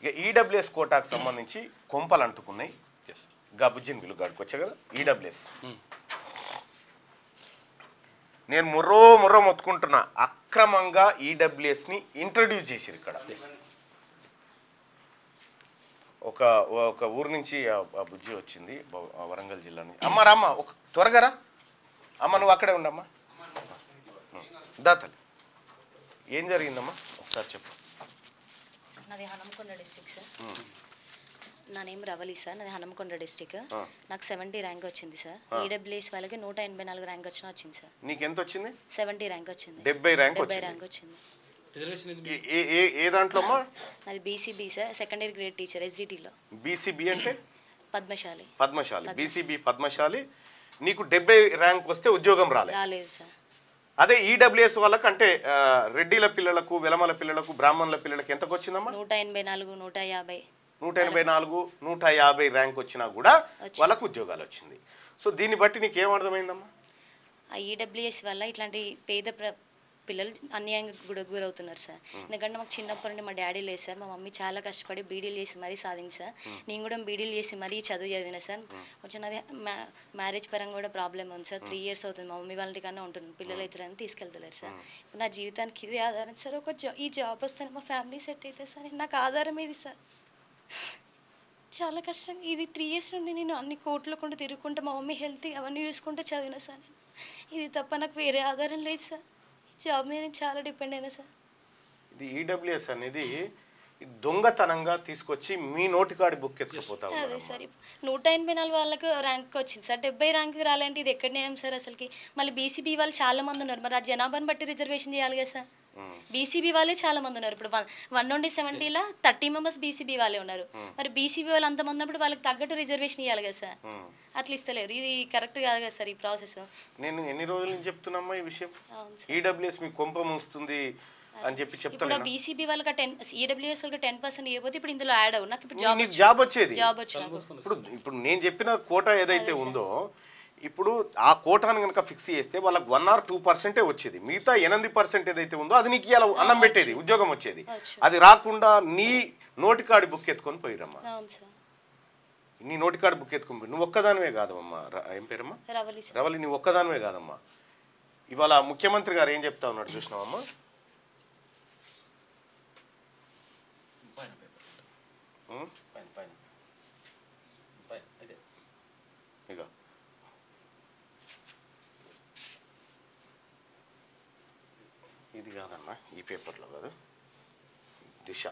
ఇక ఈడబ్ల్యూఎస్ కోటాకు సంబంధించి కొంపలు అంటుకున్నాయి ఎస్ గా బుజ్జిని బిల్లు గాడికి వచ్చా కదా ఈడబ్ల్యూఎస్ నేను ముర్రో ముర్రో మొత్తుకుంటున్నా అక్రమంగా ఈడబ్ల్యూఎస్ ని ఇంట్రడ్యూస్ చేసిరు ఇక్కడ ఒక ఒక ఊరు నుంచి ఆ ఆ బుజ్జి వచ్చింది బ- ఆ వరంగల్ జిల్లా నుంచి అమ్మ రామ్మ ఒక త్వరగా రా అమ్మ నువ్వు అక్కడే ఉండమ్మా దాతలు ఏం జరిగిందమ్మా ఒకసారి చెప్పు సార్ నాది హనంకొండ డిస్టిక్ సార్ నా నేమ్ రవలి సార్ నాది హనంకొండ డిస్టిక్ నాకు సెవెంటీ ర్యాంక్ వచ్చింది సార్ ఈడబ్ల్యూఎస్ వాళ్ళకి నూట ఎనభై నాలుగు ర్యాంక్ వచ్చినా వచ్చింది సార్ నీకు ఎంత వచ్చింది సెవెంటీ ర్యాంక్ వచ్చింది డెబ్బై ర్యాంక్ డెబ్బై వచ్చింది ర్యాంక్ వచ్చింది రిజర్వేషన్ ఎందుకు ఏ- ఏ ఏ ఏ దాంట్లో అమ్మా నాది BCB sir second year grade teacher ఎస్జిటిలో బీసీబీ అంటే పద్మశాలి పద్మశాలి బీసీబీ పద్మశాలి నీకు డెబ్బై ర్యాంక్ వస్తే ఉద్యోగం రాలే రాలేదు సార్ అదే ఈడబ్ల్యూఎస్ వాళ్ళకి అంటే ఆ, రెడ్డిల పిల్లలకు వెలమల పిల్లలకు బ్రాహ్మణుల పిల్లలకు ఎంతకు వచ్చిందమ్మా నూట ఎనభై నాలుగు నూట యాభై నూట ఎనభై నాలుగు నూట యాభై ర్యాంక్ వచ్చినా కూడా వాళ్ళకు ఉద్యోగాలు వచ్చింది సో దీన్ని బట్టి నీకు ఏం అర్థమైందమ్మా ఆ ఈడబ్ల్యూఎస్ వల్ల ఇట్లాంటి పేద ప్ర పిల్లలు అన్యాయంగా గుడ గురవుతున్నారు సార్ ఎందుకంటే మాకు చిన్నప్పటి నుండి మా డాడీ లేదు సార్ మా మమ్మీ చాలా కష్టపడి బీడీలు చేసి మరీ సాధింది సార్ నేను కూడా బీడీలు చేసి మరీ చదువు చదివిన సార్ కొంచెం నాది మ్యా మ్యారేజ్ పరంగా కూడా ప్రాబ్లం ఉంది సార్ త్రీ ఇయర్స్ అవుతుంది మా మమ్మీ వాళ్ళ కన్నా ఉంటున్నాను పిల్లలు ఇద్దరని తీసుకెళ్తలేరు సార్ ఇప్పుడు నా జీవితానికి ఇది ఆధారం సార్ ఒక జా ఈ జాబ్ వస్తే మా ఫ్యామిలీ సెట్ అయితే సార్ నాకు ఆధారం ఇది సార్ చాలా కష్టం ఇది త్రీ ఇయర్స్ నుండి నేను అన్ని కోర్టులో కొంటూ తిరుగుకుంటా మా మమ్మీ హెల్త్ అవన్నీ చూసుకుంటూ చదివిన సార్ నేను ఇది తప్ప నాకు వేరే ఆధారం లేదు సార్ ఈ జాబ్ మీద నేను చాలా డిపెండ్ అయినా సార్ ఇది ఈడబ్ల్యూఎస్ అనేది ఈ దొంగతనంగా తీసుకొచ్చి మీ నోటికాడి బుక్ ఎత్తుకుపోతా అదే ఉన్నారమ్మా. సార్ ఇప్పుడు నూట ఎనభై నాలుగు వాళ్ళకు ర్యాంక్ వచ్చింది సార్ డెబ్బై ర్యాంక్ రాలంటే ఇది ఎక్కడ న్యాయం సార్ అసలుకి మళ్ళీ బీసీబీ వాళ్ళు చాలా మంది ఉన్నారు మరి ఆ జనాభాని బట్టి రిజర్వేషన్ చేయాలి కదా సార్ బీసీబీ వాళ్ళే చాలా మంది ఉన్నారు ఇప్పుడు వన్ వన్ నుండి సెవెంటీలో థర్టీ మెంబర్స్ బీసీబీ వాళ్ళే ఉన్నారు మరి బీసీబీ వాళ్ళు అంతమంది ఉన్నప్పుడు వాళ్ళకి తగ్గట్టు రిజర్వేషన్ ఇవ్వాలి కదా సార్ అట్లా ఇస్తలేరు ఇది కరెక్ట్ కాదు కదా సార్ ఈ ప్రాసెస్ నేను ఎన్ని రోజుల నుంచి చెప్తున్నామ్మా ఈ విషయం అవును సార్ ఈడబ్ల్యూఎస్ మీ కొంప మూస్తుంది అని చెప్పి ఇప్పుడు చెప్తాను బీసీబీ వాళ్ళకి టెన్ ఈడబ్ల్యూఎస్ వాళ్ళకి టెన్ పర్సెంట్ ఇవ్వకపోతే ఇప్పుడు ఇందులో యాడ్ అవ్వు నాకు ఇప్పుడు జాబ్ నీకు జాబ్ వచ్చేది జాబ్ వచ్చి నాకు ఇప్పుడు ఇప్పుడు నేను చెప్పిన కోట ఏదైతే ఉందో ఇప్పుడు ఆ కోటాను కనుక ఫిక్స్ చేస్తే వాళ్ళకి వన్ ఆర్ టూ పర్సెంటే వచ్చేది మిగతా ఎనిమిది పర్సెంట్ ఏదైతే ఉందో అది నీకు ఇవాళ అన్నం పెట్టేది ఉద్యోగం వచ్చేది వచ్చు. అది రాకుండా నీ నోటికాడి బుక్ ఎత్తుకొని పోయిరమ్మా అవును సార్ నీ నోటికాడి బుక్ ఎత్తుకొని పోయి నువ్వు ఒక్కదానివే కాదమ్మా ర- ఏం పేరమ్మా రవలి సార్ రవలి నువ్వు ఒక్కదానివే కాదమ్మా ఇవాళ ముఖ్యమంత్రి గారు ఏం చెప్తా ఉన్నాడు చూసినావమ్మా ఉం? పైన పైన పైన అదే ఇగో ఇది కాదమ్మా ఈ పేపర్లో కాదు దిశ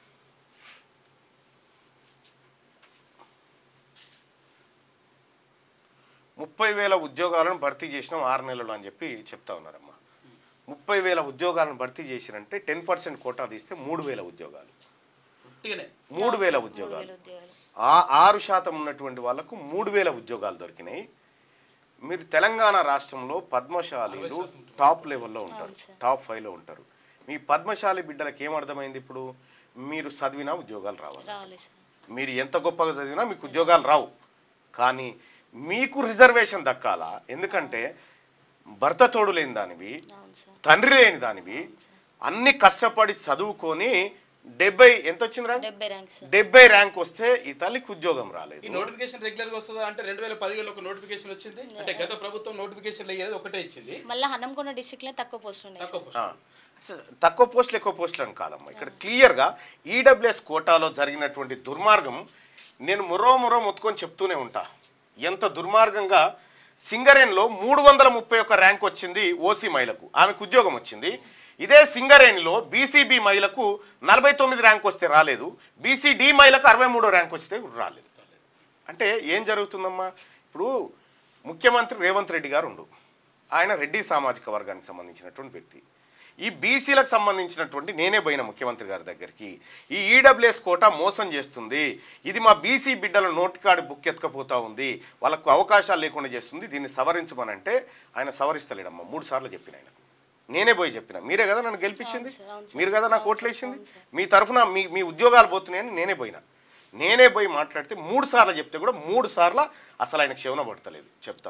ముప్పై వేల ఉద్యోగాలను భర్తీ చేసినాం ఆరు నెలలు అని చెప్పి చెప్తా ఉన్నారమ్మా ముప్పై వేల ఉద్యోగాలను భర్తీ చేసినంటే టెన్ పర్సెంట్ కోటా తీస్తే మూడు వేల ఉద్యోగాలు పుట్టిగానే మూడు వేల మూడు ఉద్యోగాలు వేల ఉద్యోగాలు ఆ ఆరు శాతం ఉన్నటువంటి వాళ్ళకు మూడు వేల ఉద్యోగాలు దొరికినాయి మీరు తెలంగాణ రాష్ట్రంలో పద్మశాలీలు టాప్ లెవెల్లో ఉంటారు అవును సార్. టాప్ ఫైవ్లో ఉంటారు మీ పద్మశాలి బిడ్డలకు ఏమర్థమైంది ఇప్పుడు మీరు చదివినా ఉద్యోగాలు రావాలి రావాలి సార్ మీరు ఎంత గొప్పగా చదివినా మీకు ఉద్యోగాలు రావు కానీ మీకు రిజర్వేషన్ దక్కాలా ఎందుకంటే భర్త తోడు లేని దానివి అవును సార్ తండ్రి లేని దానివి అన్ని కష్టపడి చదువుకొని డెబ్బై ఎంత వచ్చిందిరా డెబ్బై ర్యాంక్ సార్ డెబ్బై ర్యాంక్ వస్తే ఈ తల్లికి ఉద్యోగం ఈ రాలేదు నోటిఫికేషన్ రెగ్యులర్ గా వస్తుందా అంటే రెండు వేల పదిహేడులో ఒక నోటిఫికేషన్ వచ్చింది అంటే గత ప్రభుత్వం నోటిఫికేషన్ అయ్యేది ఒకటే ఇచ్చింది మళ్ళీ హనంకొండ డిస్ట్రిక్ట్లో తక్కువ పోస్టులు ఉన్నాయి తక్కువ సార్ ఆ, స- తక్కువ పోస్టులు ఎక్కువ పోస్టులు అని కాదమ్మా ఇక్కడ క్లియర్గా ఈడబ్ల్యూఎస్ కోటాలో జరిగినటువంటి దుర్మార్గం నేను మురో మురో మొత్తుకొని చెప్తూనే ఉంటా ఎంత దుర్మార్గంగా సింగరేన్లో మూడు వందల ముప్పై ఒక్క ర్యాంక్ వచ్చింది ఓసీ మహిళకు ఆమెకు ఉద్యోగం వచ్చింది ఇదే సింగరేణిలో బీసీబీ మహిళకు నలభై తొమ్మిది ర్యాంక్ వస్తే రాలేదు బీసీడీ మహిళకు అరవై మూడో ర్యాంక్ వస్తే రాలేదు అంటే ఏం జరుగుతుందమ్మా ఇప్పుడు ముఖ్యమంత్రి రేవంత్ రెడ్డి గారు ఉండు ఆయన రెడ్డి సామాజిక వర్గానికి సంబంధించినటువంటి వ్యక్తి ఈ బీసీలకు సంబంధించినటువంటి నేనే పోయిన ముఖ్యమంత్రి గారి దగ్గరికి ఈ ఈడబ్ల్యూఎస్ కోట మోసం చేస్తుంది ఇది మా బీసీ బిడ్డల నోటికాడి బుక్ ఎత్తుకపోతా ఉంది వాళ్ళకు అవకాశాలు లేకుండా చేస్తుంది దీన్ని సవరించమనంటే ఆయన సవరిస్తలేడమ్మా మూడు సార్లు చెప్పిన ఆయన నేనే పోయి చెప్పిన మీరే కదా నన్ను గెలిపించింది అవును సార్, అవును సార్. మీరు కదా నాకు అవును ఓట్లు సార్, వేసింది అవును సార్. మీ తరఫున మీ మీ ఉద్యోగాలు పోతున్నాయని నేనే పోయినా నేనే పోయి మాట్లాడితే మూడు సార్లు చెప్తే కూడా మూడు సార్లు అసలు ఆయన క్షేమన పడతలేదు చెప్తా ఉంటే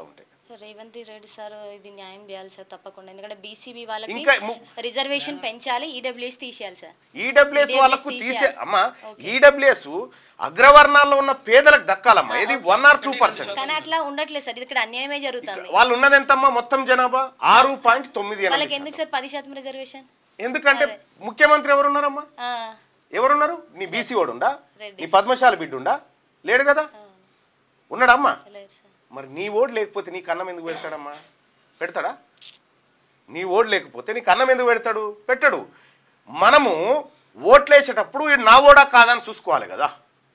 రేవంత్ రెడ్డి సార్ ఇది న్యాయం చేయాలి సార్ తప్పకుండా ఎందుకంటే బీసీబీ వాళ్ళకి ఇంకా ము- రిజర్వేషన్ పెంచాలి ఈడబ్ల్యూఎస్ తీసేయాలి సార్ ఈడబ్ల్యూఎస్ EWS వాళ్ళకు తీసే తీసేయాలి. అమ్మా ఈడబ్ల్యూఎస్ అగ్రవర్ణాల్లో ఉన్న పేదలకు దక్కాలమ్మా ఇది వన్ ఆర్ టూ పర్సెంట్ కానీ అట్లా ఉండట్లేదు సార్ ఇది ఇక్కడ అన్యాయమే జరుగుతుంది వాళ్ళు ఉన్నది ఎంతమ్మా మొత్తం జనాభా ఆరు పాయింట్ తొమ్మిది ఎనిమిది వాళ్ళకి శాతం. ఎందుకు సార్ పది శాతం రిజర్వేషన్ ఎందుకంటే ముఖ్యమంత్రి ఎవరున్నారమ్మా ఆ, ఎవరున్నారు నీ బీసీ వాడుండా రెడ్డి నీ పద్మశాల బిడ్డుండా లేడు కదా ఉన్నాడమ్మా లేదు సార్ మరి నీ ఓడు లేకపోతే నీకు అన్నం ఎందుకు పెడతాడమ్మా పెడతాడా నీ ఓడు లేకపోతే నీకు అన్నం ఎందుకు పెడతాడు పెట్టడు మనము ఓట్లేసేటప్పుడు ఈ నా ఓడా కాదని చూసుకోవాలి కదా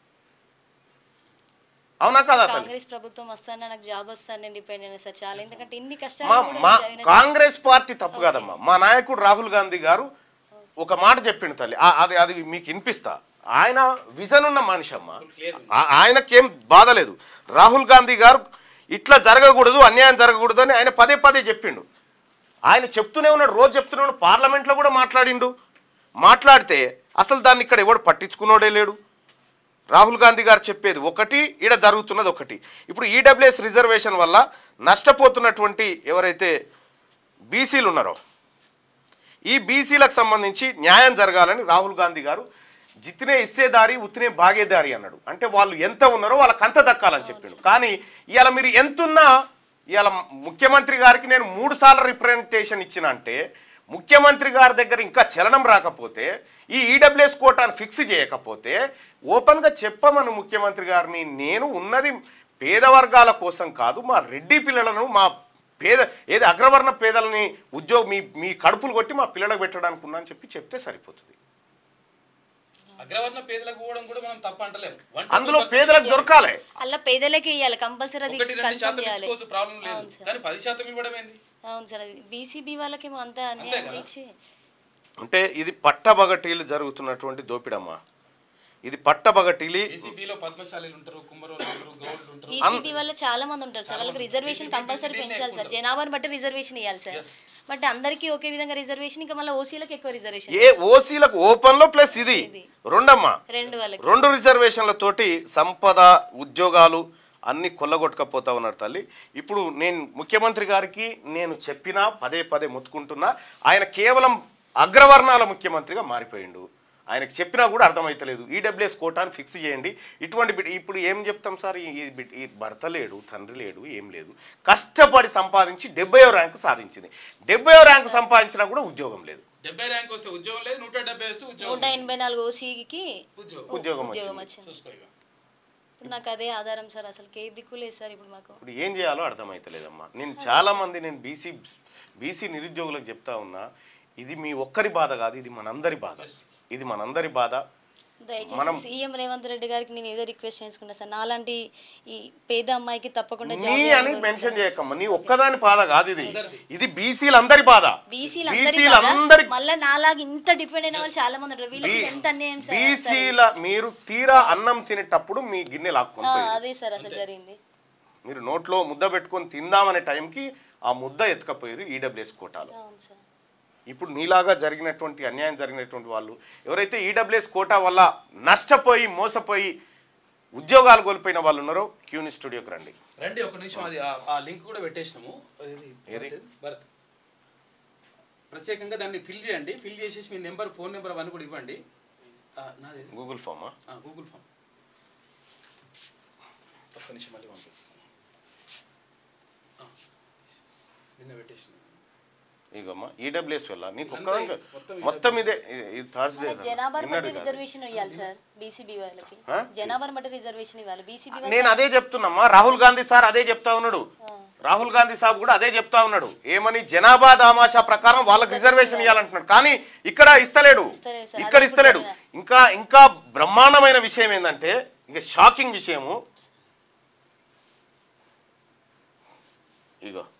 అవునా కాదా తల్లి కాంగ్రెస్ ప్రభుత్వం వస్తానే నాకు జాబ్ వస్తాను నేను డిపెండ్ అయినా సార్ చాలా ఎందుకంటే ఇన్ని మా కష్టాలు కూడా మా జరిగినాయి సార్. కాంగ్రెస్ పార్టీ తప్పు కదమ్మా మా నాయకుడు రాహుల్ గాంధీ గారు ఒక మాట చెప్పిండు తల్లి ఆ- అది అది మీకు వినిపిస్తా ఆయన విజన్ ఉన్న మనిషి అమ్మ ఆ- ఆయనకేం బాధ లేదు రాహుల్ గాంధీ గారు ఇట్లా జరగకూడదు అన్యాయం జరగకూడదు అని ఆయన పదే పదే చెప్పిండు ఆయన చెప్తూనే ఉన్నాడు రోజు చెప్తూనే ఉన్నాడు పార్లమెంట్లో కూడా మాట్లాడిండు మాట్లాడితే అసలు దాన్ని ఇక్కడ ఎవడు పట్టించుకున్నోడే లేడు రాహుల్ గాంధీ గారు చెప్పేది ఒకటి ఈడ జరుగుతున్నది ఒకటి ఇప్పుడు ఈడబ్ల్యూఎస్ రిజర్వేషన్ వల్ల నష్టపోతున్నటువంటి ఎవరైతే బీసీలు ఉన్నారో ఈ బీసీలకు సంబంధించి న్యాయం జరగాలని రాహుల్ గాంధీ గారు జిత్తినే ఇస్సేదారి ఉత్తినే బాగేదారి అన్నాడు అంటే వాళ్ళు ఎంత ఉన్నారో వాళ్ళకి అంత దక్కాలని చెప్పిండు కానీ ఇవాళ మీరు ఎంతున్నా ఇవాళ ముఖ్యమంత్రి గారికి నేను మూడు సార్లు రిప్రజెంటేషన్ ఇచ్చిన అంటే ముఖ్యమంత్రి గారి దగ్గర ఇంకా చలనం రాకపోతే ఈ ఈడబ్ల్యూఎస్ కోటాను ఫిక్స్ చేయకపోతే ఓపెన్గా చెప్పమను ముఖ్యమంత్రి గారిని నేను ఉన్నది పేద వర్గాల కోసం కాదు మా రెడ్డి పిల్లలను మా పేద ఏది అగ్రవర్ణ పేదలని ఉద్యోగం మీ మీ కడుపులు కొట్టి మా పిల్లలకు పెట్టడానికి ఉన్నా అని చెప్పి చెప్తే సరిపోతుంది అగ్రవర్ణ పేదలకు పోవడం కూడా మనం తప్ప అంటలేము One to అందులో 2% పేదలకు ఇచ్చుకోవడం. దొరకాలి అలా పేదలకి ఇవ్వాలి కంపల్సరీ అది ఒకటి రెండు కన్ఫర్మ్ శాతం చేయాలి ఇచ్చుకోవచ్చు ప్రాబ్లం లేదు అవును సార్. కానీ పది శాతం ఇవ్వడం ఏంది అవును సార్ అది బీసీబీ వాళ్ళకేమో అంత అన్యాయం కదా. ఇచ్చి అంటే ఇది పట్టబగటీలు జరుగుతున్నటువంటి దోపిడమ్మా ఇది పట్టబగటీలి ఏసీబీలో పద్మశాలీలు ఉంటారు కుమ్మరోళ్ళు ఉంటారు గౌడ్లు ఉంటారు బీసీబీ వల్ల చాలా మంది ఉంటారు సార్ వాళ్ళకి రిజర్వేషన్ కంపల్సరీ పెంచాలి సార్ జనాభాని బట్టి రిజర్వేషన్ ఇవ్వాలి సార్ బట్ అందరికీ ఒకే విధంగా రిజర్వేషన్ ఇంకా మళ్ళీ ఓసీలకు ఎక్కువ రిజర్వేషన్ ఏ ఓసీలకు ఓపెన్ లో ప్లస్ ఇది ఇది. రెండమ్మా రెండు వాళ్ళకి రెండు రిజర్వేషన్లతోటి సంపద ఉద్యోగాలు అన్ని కొల్లగొట్టకపోతా ఉన్నారు తల్లి ఇప్పుడు నేను ముఖ్యమంత్రి గారికి నేను చెప్పినా పదే పదే ముత్తుకుంటున్నా ఆయన కేవలం అగ్రవర్ణాల ముఖ్యమంత్రిగా మారిపోయిండు ఆయనకు చెప్పినా కూడా అర్థమైతలేదు ఈడబ్ల్యూఎస్ కోటాను ఫిక్స్ చేయండి ఇటువంటి బిడ్ ఇప్పుడు ఏం చెప్తాం సార్ ఈ ఈ బిడ్- ఈ భర్త లేడు తండ్రి లేడు ఏం లేదు కష్టపడి సంపాదించి డెబ్బయో ర్యాంకు సాధించింది డెబ్బయో ర్యాంకు సంపాదించినా కూడా ఉద్యోగం లేదు డెబ్బై ర్యాంక్ వస్తే ఉద్యోగం లేదు నూట డెబ్బై వస్తే ఉద్యోగం నూట ఎనభై నాలుగు ఓసీకి ఉద్యోగం ఉద్యోగం ఉద్యోగం వచ్చింది. వచ్చింది చూసుకో ఇక ఇప్పుడు నాకు అదే ఆధారం సార్ అసలు ఏ దిక్కు లేదు సార్ ఇప్పుడు మాకు ఇప్పుడు ఏం చేయాలో అర్థమైతలేదమ్మా నేను చాలా మంది నేను బీసీ బీసీ నిరుద్యోగులకు చెప్తా ఉన్నా ఇది మీ ఒక్కరి బాధ కాదు ఇది మనందరి బాధ ఇది మనందరి బాధ దయచేసి సీఎం రేవంత్ రెడ్డి గారికి నేను ఏదో రిక్వెస్ట్ చేసుకున్నా సార్ నాలాంటి ఈ పేద అమ్మాయికి తప్పకుండా నీ జాబ్ అని ఇవ్వాలని మెన్షన్ చేయకమ్మా నీ ఒక్కదాని బాధ కాదు ఇది అందరిది. ఇది బీసీలందరి బాధ బీసీలు బీసీలందరి మళ్ళీ నాలాగా ఇంత డిపెండ్ అయిన వాళ్ళు చాలా మంది ఉంటారు వీళ్ళకి ఎంత అన్యాయం సార్ అసలు. బీసీల మీరు తీరా అన్నం తినేటప్పుడు మీ గిన్నె లాక్కొని ఆ, పోయింది. అదే సార్ అసలు జరిగింది మీరు నోట్లో ముద్ద పెట్టుకొని తిందామనే టైంకి ఆ ముద్ద ఎత్తుకపోయారు ఈడబ్ల్యూఎస్ కోటాలో అవును సార్ ఇప్పుడు నీలాగా జరిగినటువంటి అన్యాయం జరిగినటువంటి వాళ్ళు ఎవరైతే ఈడబ్ల్యూఎస్ కోటా వల్ల నష్టపోయి మోసపోయి ఉద్యోగాలు కోల్పోయిన వాళ్ళు ఉన్నారో క్యూని స్టూడియోకి రండి రండి ఒక నిమిషం అది ఆ- ఆ లింక్ కూడా పెట్టేసినాము అది ఏది? భరత్ ప్రత్యేకంగా దాన్ని ఫిల్ చేయండి ఫిల్ చేసేసి మీ నెంబర్ ఫోన్ నెంబర్ అవన్నీ కూడా ఇవ్వండి ఆ, నాది గూగుల్ ఫామా గూగుల్ ఫామ్ ఒక్క నిమిషం మళ్ళీ పంపిస్తాను ఆ, నిన్న పెట్టేసిన ఇగమ్మా ఈడబ్ల్యూఎస్ వల్ల నీకు ఇదంతా ఒక్కదానికి మొత్తం మొత్తం ఇదే ఇది- ఇది థర్స్డే మన జనాభాని బట్టి రిజర్వేషన్ ఇవ్వాలి సార్ బీసీబీ వాళ్ళకి ఆ? జనాభాని బట్టి రిజర్వేషన్ ఇవ్వాలి బీసీబీ నేను అదే చెప్తున్నామ్మా రాహుల్ గాంధీ సార్ అదే చెప్తా ఉన్నాడు రాహుల్ గాంధీ సాబ్ కూడా అదే చెప్తా ఉన్నాడు ఏమని జనాభా దామాషా ప్రకారం వాళ్ళకి రిజర్వేషన్ ఇవ్వాలంటున్నాడు కానీ ఇక్కడ ఇస్తలేడు ఇస్తలేడు సార్. ఇక్కడ అదే ఇస్తలేడు ఇప్పుడు ఇంకా ఇంకా బ్రహ్మాండమైన విషయం ఏంటంటే ఇంకా షాకింగ్ విషయము ఇగో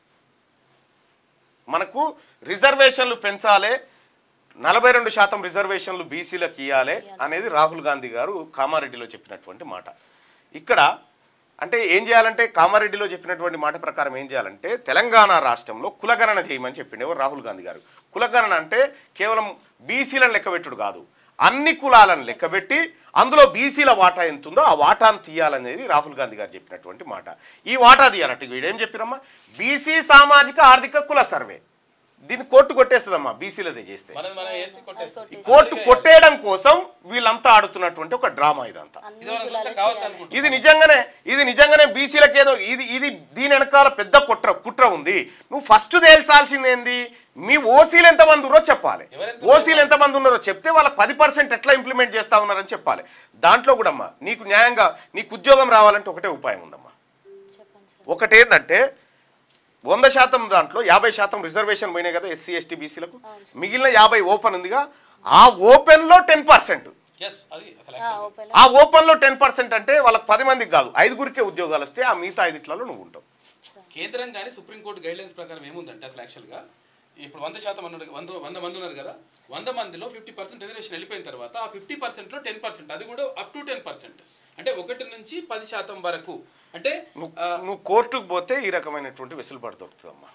మనకు రిజర్వేషన్లు పెంచాలి నలభై రెండు శాతం రిజర్వేషన్లు బీసీలకు ఇవ్వాలి అనేది రాహుల్ గాంధీ గారు కామారెడ్డిలో చెప్పినటువంటి మాట ఇక్కడ అంటే ఏం చేయాలంటే కామారెడ్డిలో చెప్పినటువంటి మాట ప్రకారం ఏం చేయాలంటే తెలంగాణ రాష్ట్రంలో కులగణన చేయమని చెప్పిండు ఎవరు రాహుల్ గాంధీ గారు కులగణన అంటే కేవలం బీసీలను లెక్కబెట్టుడు కాదు అన్ని కులాలను లెక్కబెట్టి అందులో బీసీల వాటా ఎంత ఉందో ఆ వాటాను తీయాలనేది రాహుల్ గాంధీ గారు చెప్పినటువంటి మాట ఈ వాటా తీయాలట వీడేం చెప్పిరమ్మా బీసీ సామాజిక ఆర్థిక కుల సర్వే దీన్ని కోర్టు కొట్టేస్తుందమ్మా బీసీలదే చేస్తే మనం మనం వేసి కొట్టేస్తాం ఈ కోర్టు కొట్టేయడం కోసం వీళ్ళంతా ఆడుతున్నటువంటి ఒక డ్రామా ఇదంతా అన్ని ఇది మనం కులాలు చూస్తే కావచ్చు చేయాలి అనుకుంటున్నాం ఇది నిజంగానే ఇది నిజంగానే బీసీలకు ఏదో ఇది ఇది దీని వెనకాల పెద్ద కుట్ర కుట్ర ఉంది నువ్వు ఫస్ట్ తేల్చాల్సింది ఏంది మీ ఓసీలు ఎంతమంది ఉన్నారో చెప్పాలి ఎవరెంత ఓసీలు ఎంతమంది ఉన్నారో చెప్తే వాళ్ళకి పది పర్సెంట్ ఎట్లా ఇంప్లిమెంట్ చేస్తా ఉన్నారని చెప్పాలి దాంట్లో కూడా అమ్మా నీకు న్యాయంగా నీకు ఉద్యోగం రావాలంటే ఒకటే ఉపాయం ఉందమ్మా చెప్పండి సార్ ఒకటి ఏంటంటే వంద శాతం దాంట్లో యాభై శాతం రిజర్వేషన్ పోయినాయి కదా ఎస్సీ ఎస్టీ బీసీలకు మిగిలిన యాభై ఓపెన్ ఉందిగా ఆ ఓపెన్లో టెన్ పర్సెంట్ ఎస్ అది అసలు ఆ, actually. ఓపెన్ ఆ ఓపెన్లో టెన్ పర్సెంట్ అంటే వాళ్ళకి పది మందికి కాదు ఐదుగురికే ఉద్యోగాలు వస్తే ఆ మిగతా ఐదిట్లలో నువ్వు ఉంటావు కేంద్రం కానీ సుప్రీంకోర్టు గైడ్ లైన్స్ ప్రకారం ఏముందంటే అసలు యాక్చువల్గా ఇప్పుడు వంద శాతం అన్నారు వంద వంద మంది ఉన్నారు కదా వంద మందిలో ఫిఫ్టీ పర్సెంట్ రిజర్వేషన్ వెళ్ళిపోయిన తర్వాత ఆ ఫిఫ్టీ పర్సెంట్లో టెన్ పర్సెంట్ అది కూడా అప్ టు టెన్ పర్సెంట్ అంటే ఒకటి నుంచి పది శాతం వరకు అంటే నువ్వు ఆ, నువ్వు కోర్టుకు పోతే ఈ రకమైనటువంటి వెసులుబాటు దొరుకుతుందమ్మా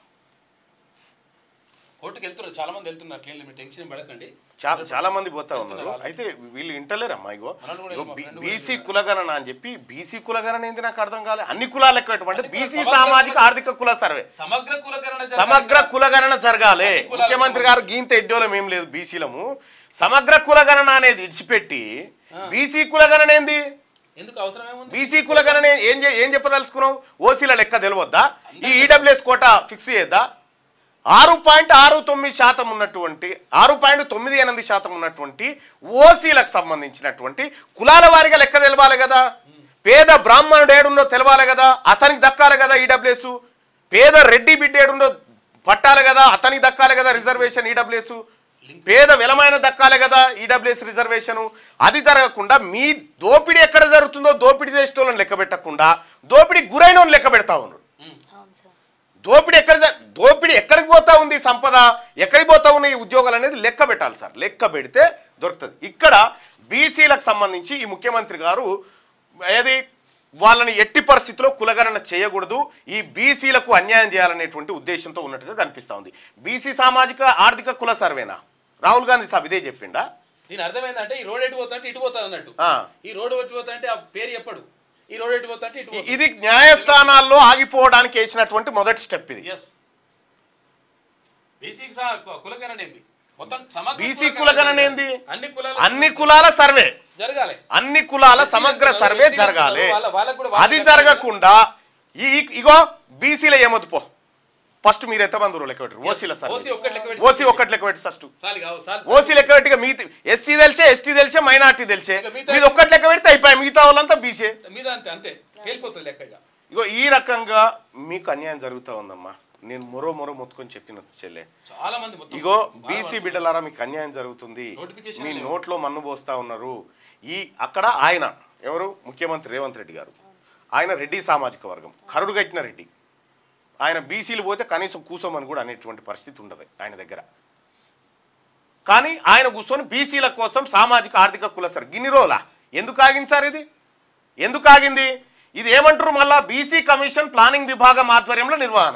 కోర్టుకు వెళ్తున్నారు చాలా మంది వెళ్తున్నారు అట్లేం లేదు, మీరు టెన్షన్ ఏం పడకండి చాలా చాలా మంది పోతా ఉన్నారు అయితే వీళ్ళు ఇంటలేరమ్మా ఇగో మనోళ్ళు కూడా ఇగో మా friend కూడా బీసీ కులగణన అని చెప్పి బీసీ కులగణన ఏంది నాకు అర్థం కాలే అన్ని కులాలు ఎక్కువ అంటే బీసీ సమగ్ర సామాజిక ఆర్థిక కుల సర్వే సమగ్ర కులకరణ జరగాలి. సమగ్ర కులగణన జరగాలి అన్ని కులాలకు ముఖ్యమంత్రి గారు గీంత ఎడ్డోలం ఏం లేదు బీసీలము సమగ్ర కులగణన అనేది ఇడిచిపెట్టి బీసీ కులగణన ఏంది ఎందుకు అవసరం ఏముంది బీసీ కులగణన ఏం చే- ఏం చెప్పదలుచుకున్నావు ఓసీల లెక్క తెలియవద్దా ఈ ఈడబ్ల్యూఎస్ కోట ఫిక్స్ చేయద్దా ఆరు పాయింట్ ఆరు తొమ్మిది శాతం ఉన్నటువంటి ఆరు పాయింట్ తొమ్మిది ఎనిమిది శాతం ఉన్నటువంటి ఓసీలకు సంబంధించినటువంటి కులాల వారిగా లెక్క తెలవాలి కదా పేద బ్రాహ్మణుడు ఏడుండో తెలవాలి కదా అతనికి దక్కాలి కదా ఈడబ్ల్యూఎస్ పేద రెడ్డి బిడ్డ ఏడుండో పట్టాలి కదా అతనికి దక్కాలి కదా రిజర్వేషన్ ఈడబ్ల్యూఎస్ పేద విలమైన దక్కాలి కదా ఈడబ్ల్యూఎస్ రిజర్వేషన్ అది జరగకుండా మీ దోపిడీ ఎక్కడ జరుగుతుందో దోపిడీ చేసేటోళ్ళని లెక్క పెట్టకుండా దోపిడీ గురైన వాళ్ళని లెక్క పెడతా ఉన్నారు అవును సార్ దోపిడీ ఎక్కడ జ- దోపిడీ ఎక్కడికి పోతా ఉంది ఈ సంపద ఎక్కడికి పోతా ఉన్నాయి ఈ ఉద్యోగాలు అనేది లెక్క పెట్టాలి సార్ లెక్క పెడితే దొరుకుతుంది ఇక్కడ బీసీలకు సంబంధించి ఈ ముఖ్యమంత్రి గారు ఏది వాళ్ళని ఎట్టి పరిస్థితిలో కులగణన చేయకూడదు ఈ బీసీలకు అన్యాయం చేయాలనేటువంటి ఉద్దేశంతో ఉన్నట్టుగా కనిపిస్తా ఉంది బీసీ సామాజిక ఆర్థిక కుల సర్వేనా రాహుల్ గాంధీ సాబ్ ఇదే చెప్పిండా దీని అర్థమైందంటే ఈ రోడ్ ఎటు పోతా అంటే ఇటు పోతా అన్నట్టు ఆ. ఈ రోడ్ ఎటు పోతా అంటే ఆ పేరు చెప్పడు ఈ రోడ్ ఎటు పోతా అంటే ఇటు ఇ- ఇది న్యాయస్థానాల్లో ఆగిపోవడానికి వేసినటువంటి మొదటి స్టెప్ ఇది ఎస్ బీసీ కులకరణ ఏంది మొత్తం సమగ్ర బీసీ కులగణన ఏంది అన్ని కులాలు అన్ని కులాల సర్వే జరగాలి అన్ని కులాల సమగ్ర సర్వే జరగాలి వాళ్ళ- వాళ్ళకు కూడా అది జరగకుండా ఈ ఈ- ఇగో బీసీల ఏమొద్దు పో ఫస్ట్ మీరు ఎంతమంది ఉన్నారు లెక్క పెట్టరు ఓసీల ఓసీ సర్వే ఒక్కటి లెక్క పెట్టి- ఓసీ ఒక్కటి లెక్క పెట్టి ఫస్ట్ సాలి కావు, సాలి. ఓసీ లెక్క పెట్టి మిగతా ఎస్సీ తెలిసే ఎస్టీ తెలిసే మైనార్టీ తెలిసే ఇక మిగతా- మీరు ఒక్కటి లెక్క పెడితే అయిపోయి మిగతా వాళ్ళంతా బీసీ మీద అంతే అంతే వెళ్ళిపోతుంది లెక్క ఇక ఇగో ఈ రకంగా మీకు అన్యాయం జరుగుతూ ఉందమ్మా నేను మొరో మొరో మొత్తుకొని చెప్పిన చెల్లె చాలా మంది మొత్తం ఇగో బాగా బీసీ పడుతున్నారు. బిడ్డలారా మీకు అన్యాయం జరుగుతుంది Notification మీ లేవు. నోట్లో మన్ను పోస్తా ఉన్నారు ఈ అక్కడ ఆయన ఎవరు ముఖ్యమంత్రి రేవంత్ రెడ్డి గారు ఆయన రెడ్డి సామాజిక వర్గం కరుడు కట్టిన రెడ్డి ఆయన బీసీలు పోతే కనీసం కూసోమని కూడా అనేటువంటి పరిస్థితి ఉండదు ఆయన దగ్గర కానీ ఆయన కూర్చొని బీసీల కోసం సామాజిక ఆర్థిక కుల సార్ గిన్ని రోజులా ఎందుకు ఆగింది సార్ ఇది ఎందుకు ఆగింది ఇది ఏమంటారు మళ్ళా బీసీ కమిషన్ ప్లానింగ్ విభాగం ఆధ్వర్యంలో నిర్వహణ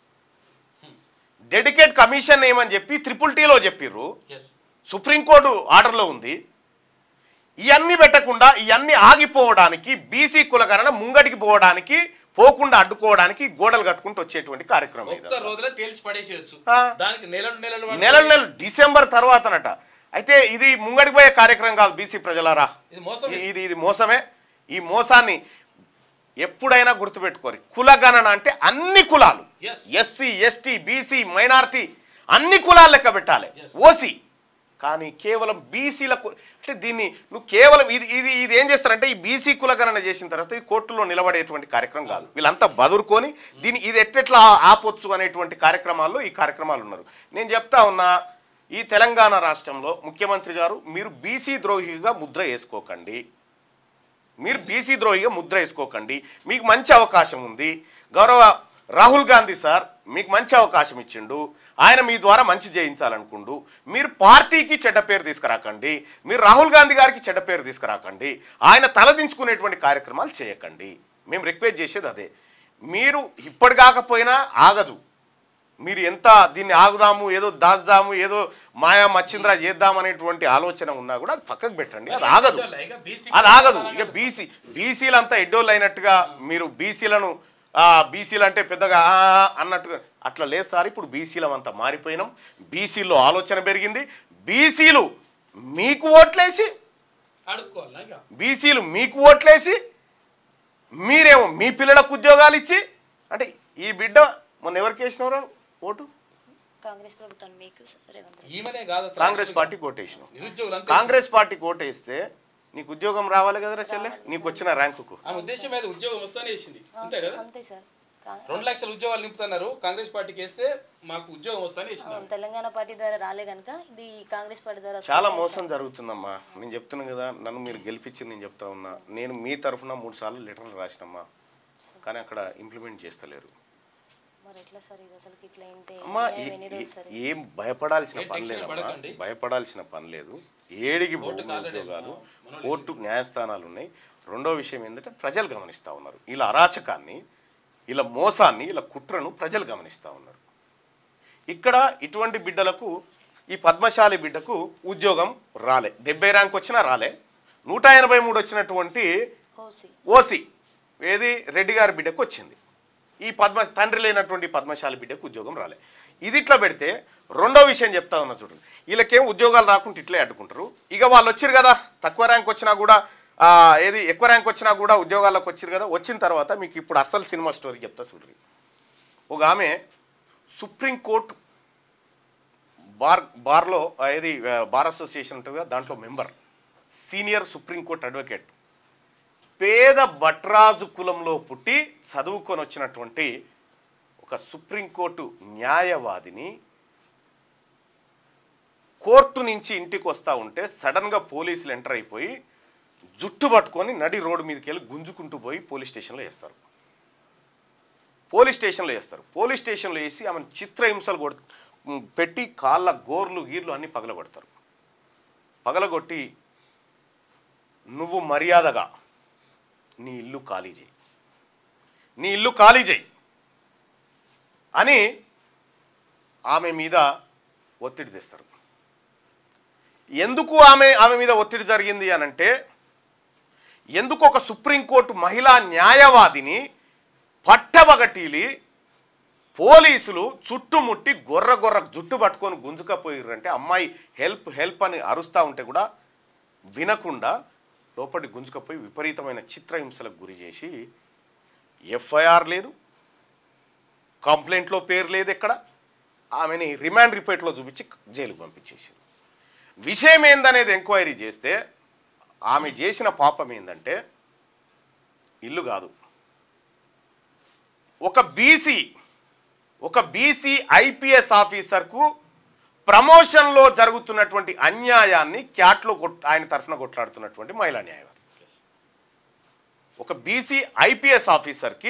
డెడికేట్ కమిషన్ ఏమని చెప్పి త్రిపుల్ టీలో చెప్పిర్రు ఎస్ సుప్రీంకోర్టు ఆర్డర్లో ఉంది ఇవన్నీ పెట్టకుండా ఇవన్నీ ఆగిపోవడానికి బీసీ కులగణన ముంగడికి పోవడానికి పోకుండా అడ్డుకోవడానికి గోడలు కట్టుకుంటూ వచ్చేటువంటి కార్యక్రమం ఇది ఒక్క రోజులో తేల్చి పడేసేయచ్చు ఆ. దానికి నెలలు నెలలు పడుతుంది. నెలలు నెలలు డిసెంబర్ తర్వాతనట అయితే ఇది ముంగడికి పోయే కార్యక్రమం కాదు బీసీ ప్రజలారా ఇది మోసం ఈ- ఇది ఇది మోసమే ఈ మోసాన్ని ఎప్పుడైనా గుర్తుపెట్టుకోరు కులగణన అంటే అన్ని కులాలు Yes. SC ST BC minority అన్ని కులాలు లెక్క పెట్టాలి Yes. ఓసీ కానీ కేవలం బీసీల అంటే దీన్ని నువ్వు కేవలం ఇది ఇది ఇది ఏం చేస్తారంటే ఈ బీసీ కులగణన చేసిన తర్వాత ఇది కోర్టులో నిలబడేటువంటి కార్యక్రమం కాదు వీళ్ళంతా బదురుకొని దీన్ని ఇది ఎట్టెట్లా ఆపొచ్చు అనేటువంటి కార్యక్రమాల్లో ఈ కార్యక్రమాలు ఉన్నారు నేను చెప్తా ఉన్నా ఈ తెలంగాణ రాష్ట్రంలో ముఖ్యమంత్రి గారు మీరు బీసీ ద్రోహిగా ముద్ర వేసుకోకండి మీరు బీసీ ద్రోహిగా ముద్ర వేసుకోకండి మీకు మంచి అవకాశం ఉంది గౌరవ రాహుల్ గాంధీ సార్ మీకు మంచి అవకాశం ఇచ్చిండు ఆయన మీ ద్వారా మంచి చేయించాలనుకుండు మీరు పార్టీకి చెడ్డ పేరు తీసుకురాకండి మీరు రాహుల్ గాంధీ గారికి చెడ్డ పేరు తీసుకురాకండి ఆయన తలదించుకునేటువంటి కార్యక్రమాలు చేయకండి మేము రిక్వెస్ట్ చేసేది అదే మీరు ఇప్పటి కాకపోయినా ఆగదు మీరు ఎంత దీన్ని ఆగుదాము ఏదో దాచుదాము ఏదో మాయా మచ్చింద్ర చేద్దాం అనేటువంటి ఆలోచన ఉన్నా కూడా అది పక్కకు పెట్టండి అది ఆగదు అది ఆగదు ఇక బీసీ బీసీలు అంతా ఎడ్డోళ్ళు అయినట్టుగా మీరు బీసీలను బీసీలు అంటే పెద్దగా ఆ, అన్నట్టుగా అట్లా లేదు సార్ ఇప్పుడు బీసీలం అంతా మారిపోయినాం బీసీలో ఆలోచన పెరిగింది బీసీలు మీకు ఓట్లేసి అడుక్కోవాలా ఇక బీసీలు మీకు ఓట్లేసి మీరేమో మీ పిల్లలకు ఉద్యోగాలు ఇచ్చి అంటే ఈ బిడ్డ మొన్న ఎవరికి వేసినవరా ఓటు కాంగ్రెస్ ప్రభుత్వం మీకు రేవంత్ రెడ్డి ఈమెనే కాదు అసలు కాంగ్రెస్ పార్టీకి ఓటేసినావు నిరుద్యోగులు అంతా కాంగ్రెస్ పార్టీకి ఓటేస్తే నీకు ఉద్యోగం రావాలి కదరా చెల్లె నీకు వచ్చిన ర్యాంకుకు ఆమె ఉద్దేశం మీద ఉద్యోగం వస్తానే వేసింది అంతే కదా అంతే సార్ కా- రెండు లక్షల ఉద్యోగాలు నింపుతున్నారు కాంగ్రెస్ పార్టీకి వేస్తే మాకు ఉద్యోగం వస్తానే వేసింది అవును, తెలంగాణ పార్టీ ద్వారా రాలే కనుక ఇది కాంగ్రెస్ పార్టీ ద్వారా వస్తుంది. చాలా మోసం జరుగుతుందమ్మా నేను చెప్తున్నాను కదా నన్ను మీరు గెలిపించి నేను చెప్తా ఉన్నా నేను మీ తరఫున మూడు సార్లు లెటర్లు రాసినమ్మా కానీ అక్కడ ఇంప్లిమెంట్ చేస్తలేరు మరి ఎట్లా సార్ ఇది అసలు ఇట్లా ఏంటి అమ్మా న్యాయం ఏ- ఎన్ని రోజులు సార్ ఏ- ఏం భయపడాల్సిన ఏం పని టెన్షన్ లేదమ్మా పడకండి. భయపడాల్సిన పని లేదు ఏడికి కోర్టుకు భూమి ఆల్రెడీ ఉద్యోగాలు మనోళ్ళు కోర్టు న్యాయస్థానాలు ఉన్నాయి రెండో విషయం ఏంటంటే ప్రజలు గమనిస్తూ ఉన్నారు ఇలా అరాచకాన్ని ఇలా మోసాన్ని ఇలా కుట్రను ప్రజలు గమనిస్తూ ఉన్నారు ఇక్కడ ఇటువంటి బిడ్డలకు ఈ పద్మశాలి బిడ్డకు ఉద్యోగం రాలే డెబ్బై ర్యాంక్ వచ్చినా రాలే నూట ఎనభై మూడు వచ్చినటువంటి ఓసీ ఓసి ఏది రెడ్డి గారి బిడ్డకు వచ్చింది ఈ పద్మ తండ్రి లేనటువంటి పద్మశాలి బిడ్డకు ఉద్యోగం రాలే ఇది ఇట్లా పెడితే రెండో విషయం చెప్తా ఉన్నా చూడండి వీళ్ళకేం ఉద్యోగాలు రాకుండా ఇట్లే అడ్డుకుంటారు ఇక వాళ్ళు వచ్చారు కదా తక్కువ ర్యాంక్ వచ్చినా కూడా ఆ, ఏది ఎక్కువ ర్యాంక్ వచ్చినా కూడా ఉద్యోగాల్లోకి వచ్చారు కదా వచ్చిన తర్వాత మీకు ఇప్పుడు అసలు సినిమా స్టోరీ చెప్తా చూడండి ఒక ఆమె సుప్రీంకోర్టు బార్ బార్లో ఆ, ఏది ఆ, బార్ అసోసియేషన్ ఉంటుంది కదా దాంట్లో మెంబర్ సీనియర్ సుప్రీంకోర్టు అడ్వకేట్ పేద భట్రాజు కులంలో పుట్టి చదువుకొని వచ్చినటువంటి ఒక సుప్రీంకోర్టు న్యాయవాదిని కోర్టు నుంచి ఇంటికి వస్తూ ఉంటే సడన్గా పోలీసులు ఎంటర్ అయిపోయి జుట్టు పట్టుకొని నడి రోడ్డు మీదకి వెళ్ళి గుంజుకుంటూ పోయి పోలీస్ స్టేషన్లో వేస్తారు పోలీస్ స్టేషన్లో వేస్తారు పోలీస్ స్టేషన్లో వేసి ఆమెను చిత్రహింసలు కొడు పెట్టి కాళ్ళ గోర్లు గీర్లు అన్నీ పగలగొడతారు పగలగొట్టి నువ్వు మర్యాదగా నీ ఇల్లు ఖాళీ చేయి నీ ఇల్లు ఖాళీ చేయి అని ఆమె మీద ఒత్తిడి తెస్తారు ఎందుకు ఆమె ఆమె మీద ఒత్తిడి జరిగింది అనంటే ఎందుకు ఒక సుప్రీంకోర్టు మహిళా న్యాయవాదిని పట్టబగటీలి పోలీసులు చుట్టుముట్టి గొర్ర గొర్ర జుట్టు పట్టుకొని గుంజుకపోయారంటే అమ్మాయి హెల్ప్ హెల్ప్ అని అరుస్తూ ఉంటే కూడా వినకుండా లోపలి గుంజుకపోయి విపరీతమైన చిత్రహింసలకు గురి చేసి ఎఫ్ఐఆర్ లేదు కంప్లైంట్లో పేరు లేదు ఎక్కడ ఆమెని రిమాండ్ రిపోర్ట్లో చూపించి జైలుకు పంపించేసింది విషయం ఏందనేది ఎంక్వైరీ చేస్తే ఆమె చేసిన పాపం ఏంటంటే ఇల్లు కాదు ఒక బీసీ ఒక బీసీ ఐపీఎస్ ఆఫీసర్కు ప్రమోషన్లో జరుగుతున్నటువంటి అన్యాయాన్ని క్యాట్లో కొట్ ఆయన తరఫున కొట్లాడుతున్నటువంటి మహిళా న్యాయవాది ఒక బీసీ ఐపీఎస్ ఆఫీసర్కి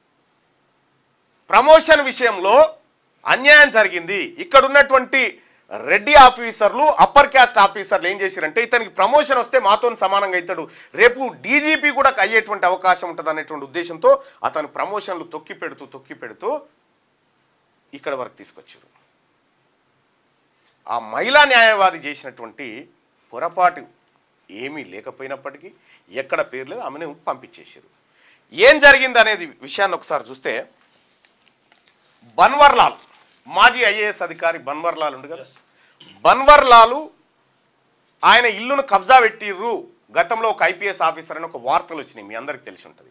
ప్రమోషన్ విషయంలో అన్యాయం జరిగింది ఇక్కడ ఉన్నటువంటి రెడ్డి ఆఫీసర్లు అప్పర్ క్యాస్ట్ ఆఫీసర్లు ఏం చేశారంటే ఇతనికి ప్రమోషన్ వస్తే మాతో సమానంగా అవుతాడు రేపు డీజీపీ కూడా అయ్యేటువంటి అవకాశం ఉంటుంది అనేటువంటి ఉద్దేశంతో అతను ప్రమోషన్లు తొక్కి పెడుతూ తొక్కి పెడుతూ ఇక్కడ వరకు తీసుకొచ్చారు ఆ మహిళా న్యాయవాది చేసినటువంటి పొరపాటు ఏమీ లేకపోయినప్పటికీ ఎక్కడ పేరు లేదు ఆమెను పంపించేసారు ఏం జరిగింది అనేది విషయాన్ని ఒకసారి చూస్తే బన్వర్లాల్ మాజీ ఐఏఎస్ అధికారి బన్వర్లాల్ ఉంది కదా బన్వర్లాలు ఆయన ఇల్లును కబ్జా పెట్టిర్రు గతంలో ఒక ఐపీఎస్ ఆఫీసర్ అని ఒక వార్తలు వచ్చినాయి మీ అందరికి తెలిసి ఉంటుంది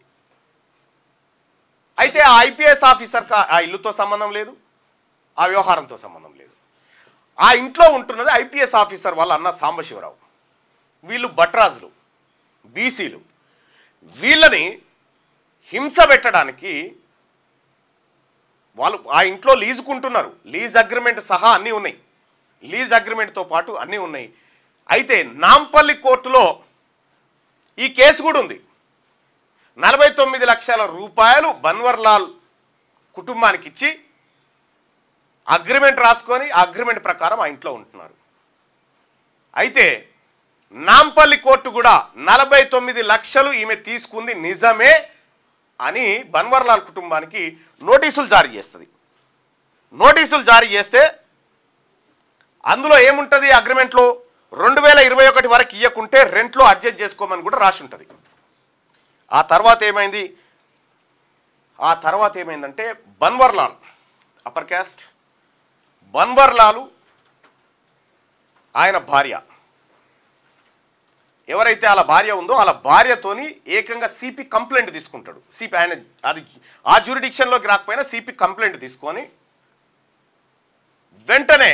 అయితే ఆ ఐపీఎస్ ఆఫీసర్కి ఆ ఇల్లుతో సంబంధం లేదు ఆ వ్యవహారంతో సంబంధం లేదు ఆ ఇంట్లో ఉంటున్నది ఐపీఎస్ ఆఫీసర్ వాళ్ళ అన్న సాంబశివరావు వీళ్ళు భట్రాజులు బీసీలు వీళ్ళని హింస పెట్టడానికి వాళ్ళు ఆ ఇంట్లో లీజుకుంటున్నారు లీజ్ అగ్రిమెంట్ సహా అన్నీ ఉన్నాయి లీజ్ అగ్రిమెంట్తో పాటు అన్నీ ఉన్నాయి అయితే నాంపల్లి కోర్టులో ఈ కేసు కూడా ఉంది నలభై తొమ్మిది లక్షల రూపాయలు బన్వర్లాల్ కుటుంబానికి ఇచ్చి అగ్రిమెంట్ రాసుకొని ఆ అగ్రిమెంట్ ప్రకారం ఆ ఇంట్లో ఉంటున్నారు అయితే నాంపల్లి కోర్టు కూడా నలభై తొమ్మిది లక్షలు ఈమె తీసుకుంది నిజమే అని బన్వర్లాల్ కుటుంబానికి నోటీసులు జారీ చేస్తుంది నోటీసులు జారీ చేస్తే అందులో ఏముంటుంది అగ్రిమెంట్లో రెండు వేల ఇరవై ఒకటి వరకు ఇవ్వకుంటే రెంట్లో అడ్జస్ట్ చేసుకోమని కూడా రాసి ఉంటుంది ఆ తర్వాత ఏమైంది ఆ తర్వాత ఏమైందంటే బన్వర్లాల్ అప్పర్ క్యాస్ట్ బన్వర్లాలు ఆయన భార్య ఎవరైతే అలా భార్య ఉందో అలా భార్యతోని ఏకంగా సిపి కంప్లైంట్ తీసుకుంటాడు సిపి ఆయన అది ఆ జ్యూరిడిక్షన్లోకి రాకపోయినా సిపి కంప్లైంట్ తీసుకొని వెంటనే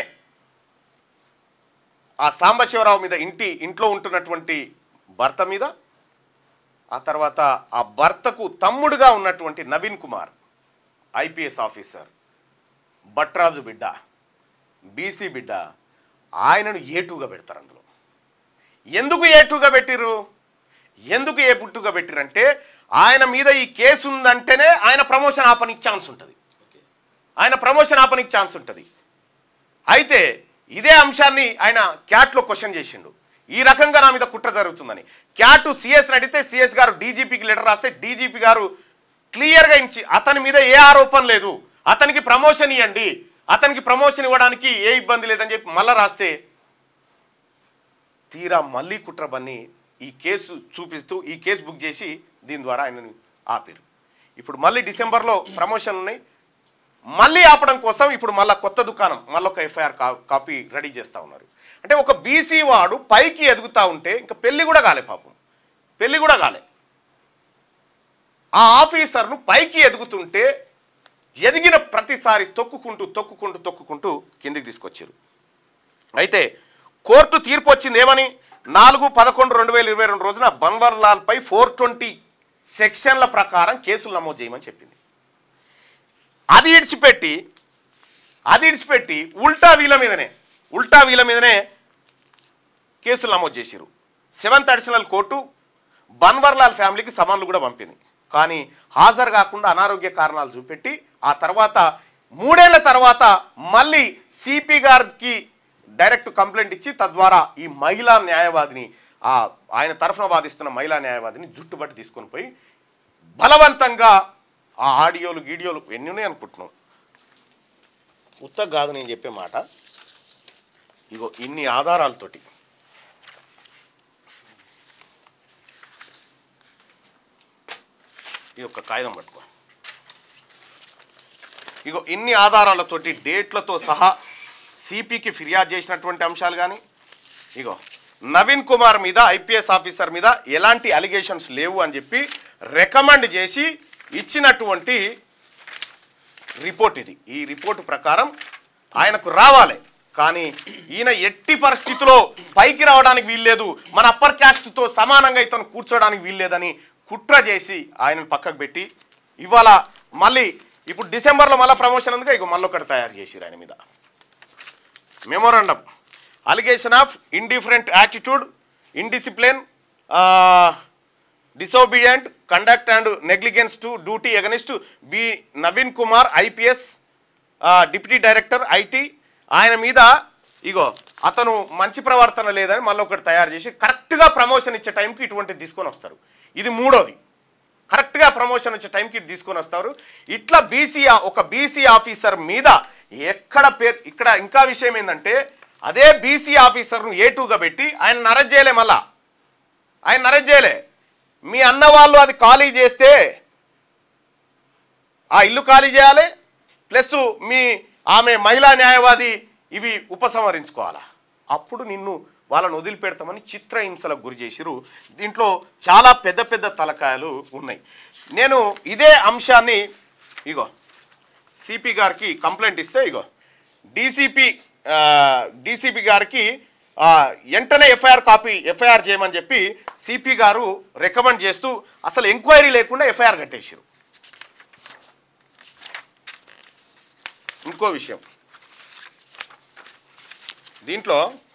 ఆ సాంబశివరావు మీద ఇంటి ఇంట్లో ఉంటున్నటువంటి భర్త మీద ఆ తర్వాత ఆ భర్తకు తమ్ముడుగా ఉన్నటువంటి నవీన్ కుమార్ ఐపీఎస్ ఆఫీసర్ భట్రాజు బిడ్డ బీసీ బిడ్డ ఆయనను ఏటుగా పెడతారు అందులో ఎందుకు ఏటుగా పెట్టిర్రు ఎందుకు ఏ పుట్టుగా పెట్టిరంటే ఆయన మీద ఈ కేసు ఉందంటేనే ఆయన ప్రమోషన్ ఆపనికి ఛాన్స్ ఉంటుంది ఆయన ప్రమోషన్ ఆపనికి ఛాన్స్ ఉంటుంది అయితే ఇదే అంశాన్ని ఆయన క్యాట్లో క్వశ్చన్ చేసిండు ఈ రకంగా నా మీద కుట్ర జరుగుతుందని క్యాట్ సిఎస్ని అడిగితే సిఎస్ గారు డీజీపీకి లెటర్ రాస్తే డీజీపీ గారు క్లియర్గా ఇచ్చి అతని మీద ఏ ఆరోపణ లేదు అతనికి ప్రమోషన్ ఇవ్వండి అతనికి ప్రమోషన్ ఇవ్వడానికి ఏ ఇబ్బంది లేదని చెప్పి మళ్ళా రాస్తే తీరా మళ్ళీ కుట్ర బన్ని ఈ కేసు చూపిస్తూ ఈ కేసు బుక్ చేసి దీని ద్వారా ఆయనను ఆపారు ఇప్పుడు మళ్ళీ డిసెంబర్లో ప్రమోషన్ ఉన్నాయి మళ్ళీ ఆపడం కోసం ఇప్పుడు మళ్ళీ కొత్త దుకాణం మళ్ళీ ఒక ఎఫ్ఐఆర్ కాపీ రెడీ చేస్తూ ఉన్నారు అంటే ఒక బీసీ వాడు పైకి ఎదుగుతూ ఉంటే ఇంకా పెళ్లి కూడా కాలే పాపం పెళ్లి కూడా కాలే ఆ ఆఫీసర్ను పైకి ఎదుగుతుంటే ఎదిగిన ప్రతిసారి తొక్కుకుంటూ తొక్కుకుంటూ తొక్కుకుంటూ కిందికి తీసుకొచ్చారు అయితే కోర్టు తీర్పు వచ్చింది ఏమని నాలుగు పదకొండు రెండు వేల ఇరవై రెండు రోజున బన్వర్లాల్ పై ఫోర్ ట్వంటీ సెక్షన్ల ప్రకారం కేసులు నమోదు చేయమని చెప్పింది అది ఇడిచిపెట్టి అది ఇడిచిపెట్టి ఉల్టా వీళ్ళ మీదనే ఉల్టా వీళ్ళ మీదనే కేసులు నమోదు చేసిరు సెవెంత్ అడిషనల్ కోర్టు బన్వర్లాల్ ఫ్యామిలీకి సమన్లు కూడా పంపింది కానీ హాజరు కాకుండా అనారోగ్య కారణాలు చూపెట్టి ఆ తర్వాత మూడేళ్ల తర్వాత మళ్ళీ సిపి గారికి డైరెక్ట్ కంప్లైంట్ ఇచ్చి తద్వారా ఈ మహిళా న్యాయవాదిని ఆ ఆయన తరఫున వాదిస్తున్న మహిళా న్యాయవాదిని జుట్టుబట్టి తీసుకొని పోయి బలవంతంగా ఆ ఆడియోలు గీడియోలు ఎన్ని ఉన్నాయి అనుకుంటున్నాం ఉత్త కాదు నేను చెప్పే మాట ఇగో ఇన్ని ఆధారాలతోటి ఈ యొక్క కాగితం పట్టుకో ఇగో ఇన్ని ఆధారాలతోటి డేట్లతో సహా సిపికి ఫిర్యాదు చేసినటువంటి అంశాలు కానీ ఇగో నవీన్ కుమార్ మీద ఐపీఎస్ ఆఫీసర్ మీద ఎలాంటి అలిగేషన్స్ లేవు అని చెప్పి రికమెండ్ చేసి ఇచ్చినటువంటి రిపోర్ట్ ఇది ఈ రిపోర్ట్ ప్రకారం ఆయనకు రావాలి కానీ ఈయన ఎట్టి పరిస్థితిలో పైకి రావడానికి వీల్లేదు మన అప్పర్ క్యాస్ట్తో సమానంగా ఇతను కూర్చోడానికి వీల్లేదని కుట్ర చేసి ఆయనను పక్కకు పెట్టి ఇవాళ మళ్ళీ ఇప్పుడు డిసెంబర్లో మళ్ళీ ప్రమోషన్ అందుకే ఇక మళ్ళీ ఒకటి తయారు చేసిరు ఆయన మీద memorandum allegation of indifferent attitude indiscipline disobedient conduct and negligence to duty against B Naveen Kumar IPS deputy director IT ఆయన మీద ఇగో అతను మంచి ప్రవర్తన లేదని మళ్ళీ ఒకటి తయారు చేసి కరెక్ట్గా ప్రమోషన్ ఇచ్చే టైంకి ఇటువంటిది తీసుకొని వస్తారు ఇది మూడోది కరెక్ట్గా ప్రమోషన్ వచ్చే టైంకి ఇది తీసుకొని వస్తారు ఇట్లా బీసీ ఒక బీసీ ఆఫీసర్ మీద ఎక్కడ పేరు ఇక్కడ ఇంకా విషయం ఏంటంటే అదే బీసీ ఆఫీసర్ను ఏ టూగా పెట్టి ఆయన అరెస్ట్ చేయలే మళ్ళా ఆయన అరెస్ట్ చేయలే మీ అన్న వాళ్ళు అది ఖాళీ చేస్తే ఆ ఇల్లు ఖాళీ చేయాలి ప్లస్ మీ ఆమె మహిళా న్యాయవాది ఇవి ఉపసంహరించుకోవాలా అప్పుడు నిన్ను వాళ్ళని వదిలిపెడతామని చిత్రహింసలకు గురి చేసిరు దీంట్లో చాలా పెద్ద పెద్ద తలకాయలు ఉన్నాయి నేను ఇదే అంశాన్ని ఇగో సిపి గారికి కంప్లైంట్ ఇస్తే ఇగో డీసీపీ డీసీపీ గారికి ఆ, వెంటనే ఎఫ్ఐఆర్ కాపీ ఎఫ్ఐఆర్ చేయమని చెప్పి సిపి గారు రికమెండ్ చేస్తూ అసలు ఎంక్వైరీ లేకుండా ఎఫ్ఐఆర్ కట్టేసారు ఇంకో విషయం దీంట్లో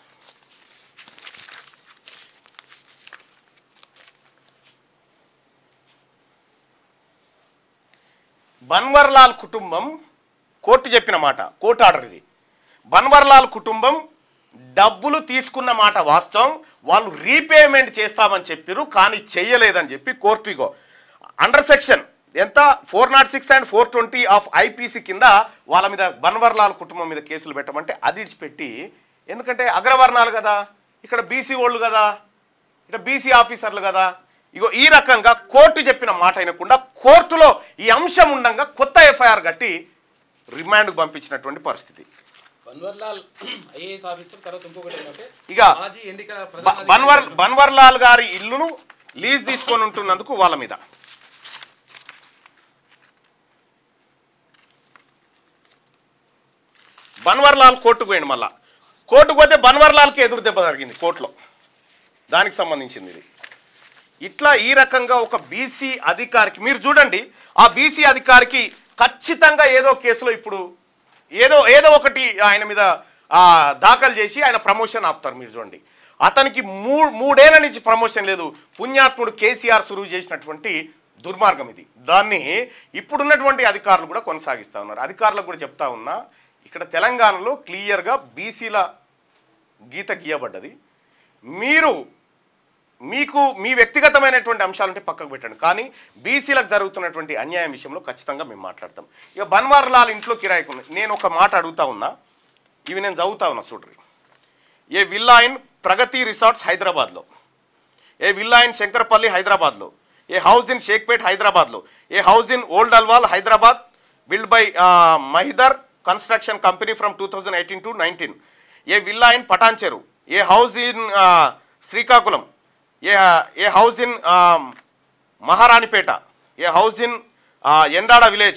బన్వర్లాల్ కుటుంబం కోర్టు చెప్పిన మాట కోర్టు ఆర్డర్ ఇది బన్వర్లాల్ కుటుంబం డబ్బులు తీసుకున్న మాట వాస్తవం వాళ్ళు రీపేమెంట్ చేస్తామని చెప్పారు కానీ చెయ్యలేదని చెప్పి కోర్టు ఇగో అండర్ సెక్షన్ ఎంత four nought six and four twenty of IPC కింద వాళ్ళ మీద బన్వర్లాల్ కుటుంబం మీద కేసులు పెట్టమంటే అది ఇడిచిపెట్టి ఎందుకంటే అగ్రవర్ణాలు కదా ఇక్కడ బీసీ వాళ్ళు కదా ఇక్కడ బీసీ ఆఫీసర్లు కదా ఇగో ఈ రకంగా కోర్టు చెప్పిన మాట అయినకుండా కోర్టులో ఈ అంశం ఉండగా కొత్త ఎఫ్ఐఆర్ కట్టి రిమాండ్కు పంపించినటువంటి పరిస్థితి బన్వర్లాల్ ఐఏఎస్ ఆఫీసర్ తర్వాత ఇంకొకటి ఏంటంటే ఇక మాజీ ఎన్నిక బ- ప్రధాన బన్వర్ బన్వర్లాల్ గారి ఇల్లును లీజ్ తీసుకొని ఉంటున్నందుకు వాళ్ళ మీద బన్వర్లాల్ కోర్టుకు పోయింది మళ్ళా కోర్టుకు పోతే బన్వర్లాల్కి ఎదురు దెబ్బ జరిగింది కోర్టులో దానికి సంబంధించింది ఇది ఇట్లా ఈ రకంగా ఒక బీసీ అధికారికి మీరు చూడండి ఆ బీసీ అధికారికి ఖచ్చితంగా ఏదో కేసులో ఇప్పుడు ఏదో ఏదో ఒకటి ఆయన మీద ఆ, దాఖలు చేసి ఆయన ప్రమోషన్ ఆపుతారు మీరు చూడండి అతనికి మూ మూడేళ్ల నుంచి ప్రమోషన్ లేదు పుణ్యాత్ముడు కేసీఆర్ సురువు చేసినటువంటి దుర్మార్గం ఇది దాన్ని ఇప్పుడున్నటువంటి అధికారులు కూడా కొనసాగిస్తూ ఉన్నారు అధికారులకు కూడా చెప్తా ఉన్నా ఇక్కడ తెలంగాణలో క్లియర్గా బీసీల గీత గీయబడ్డది మీరు మీకు మీ వ్యక్తిగతమైనటువంటి అంశాలంటే పక్కకు పెట్టండి కానీ బీసీలకు జరుగుతున్నటువంటి అన్యాయం విషయంలో ఖచ్చితంగా మేము మాట్లాడతాం ఇక బన్వార్లాల్ ఇంట్లో కిరాయికు ఉంది. నేను ఒక మాట అడుగుతా ఉన్నా ఇవి నేను చదువుతా ఉన్నా చూడ్రి a villa in Pragathi resorts హైదరాబాద్లో ఏ విల్లా ఇన్ శంకరపల్లి హైదరాబాద్లో ఏ హౌస్ ఇన్ షేక్పేట్ హైదరాబాద్లో a house in old Alwal Hyderabad built by Mahidhar construction company from two thousand eighteen to nineteen a villa in Patancheru a house in Srikakulam a a house in Maharanipeta a house in Endada village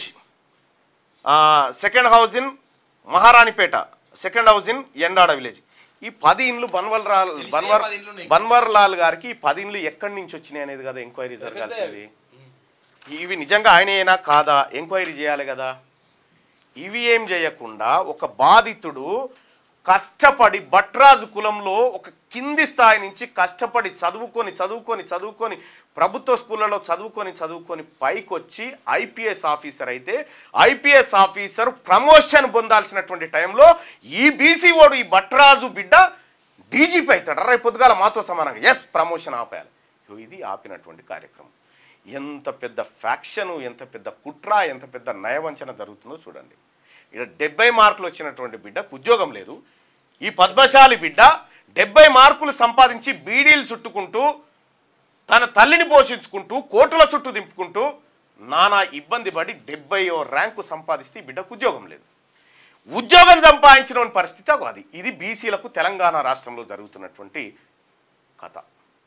second house in Maharanipeta second house in Endada village ఈ పది ఇండ్లు బన్వర్ లాల్ తెలిసే బన్వర్ పది ఇండ్లు ఉన్నాయి. బన్వర్ లాల్ గారికి ఈ పది ఇండ్లు ఎక్కడి నుంచి వచ్చినాయి అనేది కదా ఎంక్వైరీ జరగాల్సింది ఇవి నిజంగా ఆయనేనా కాదా ఎంక్వైరీ చేయాలి కదా ఇవి ఏం చేయకుండా ఒక బాధితుడు కష్టపడి భట్రాజు కులంలో ఒక కింది స్థాయి నుంచి కష్టపడి చదువుకొని చదువుకొని చదువుకొని ప్రభుత్వ స్కూళ్ళలో చదువుకొని చదువుకొని పైకొచ్చి ఐపీఎస్ ఆఫీసర్ అయితే ఐపీఎస్ ఆఫీసర్ ప్రమోషన్ పొందాల్సినటువంటి టైంలో ఈ బీసీ ఓడు ఈ భట్రాజు బిడ్డ డీజీపీ అవుతాడు రేపు పొద్దుగాల మాతో సమానంగా ఎస్ ప్రమోషన్ ఆపేయాలి ఇగో ఇది ఆపినటువంటి కార్యక్రమం ఎంత పెద్ద ఫ్యాక్షను ఎంత పెద్ద కుట్ర ఎంత పెద్ద నయవంచన జరుగుతుందో చూడండి ఇక్కడ డెబ్బై మార్కులు వచ్చినటువంటి బిడ్డకు ఉద్యోగం లేదు ఈ పద్మశాలి బిడ్డ డెబ్బై మార్కులు సంపాదించి బీడీలు చుట్టుకుంటూ తన తల్లిని పోషించుకుంటూ కోర్టుల చుట్టూ దింపుకుంటూ నానా ఇబ్బంది పడి డెబ్బైయో ర్యాంకు సంపాదిస్తే ఈ బిడ్డకు ఉద్యోగం లేదు ఉద్యోగం సంపాదించిన పరిస్థితి అగో అది ఇది బీసీలకు తెలంగాణ రాష్ట్రంలో జరుగుతున్నటువంటి కథ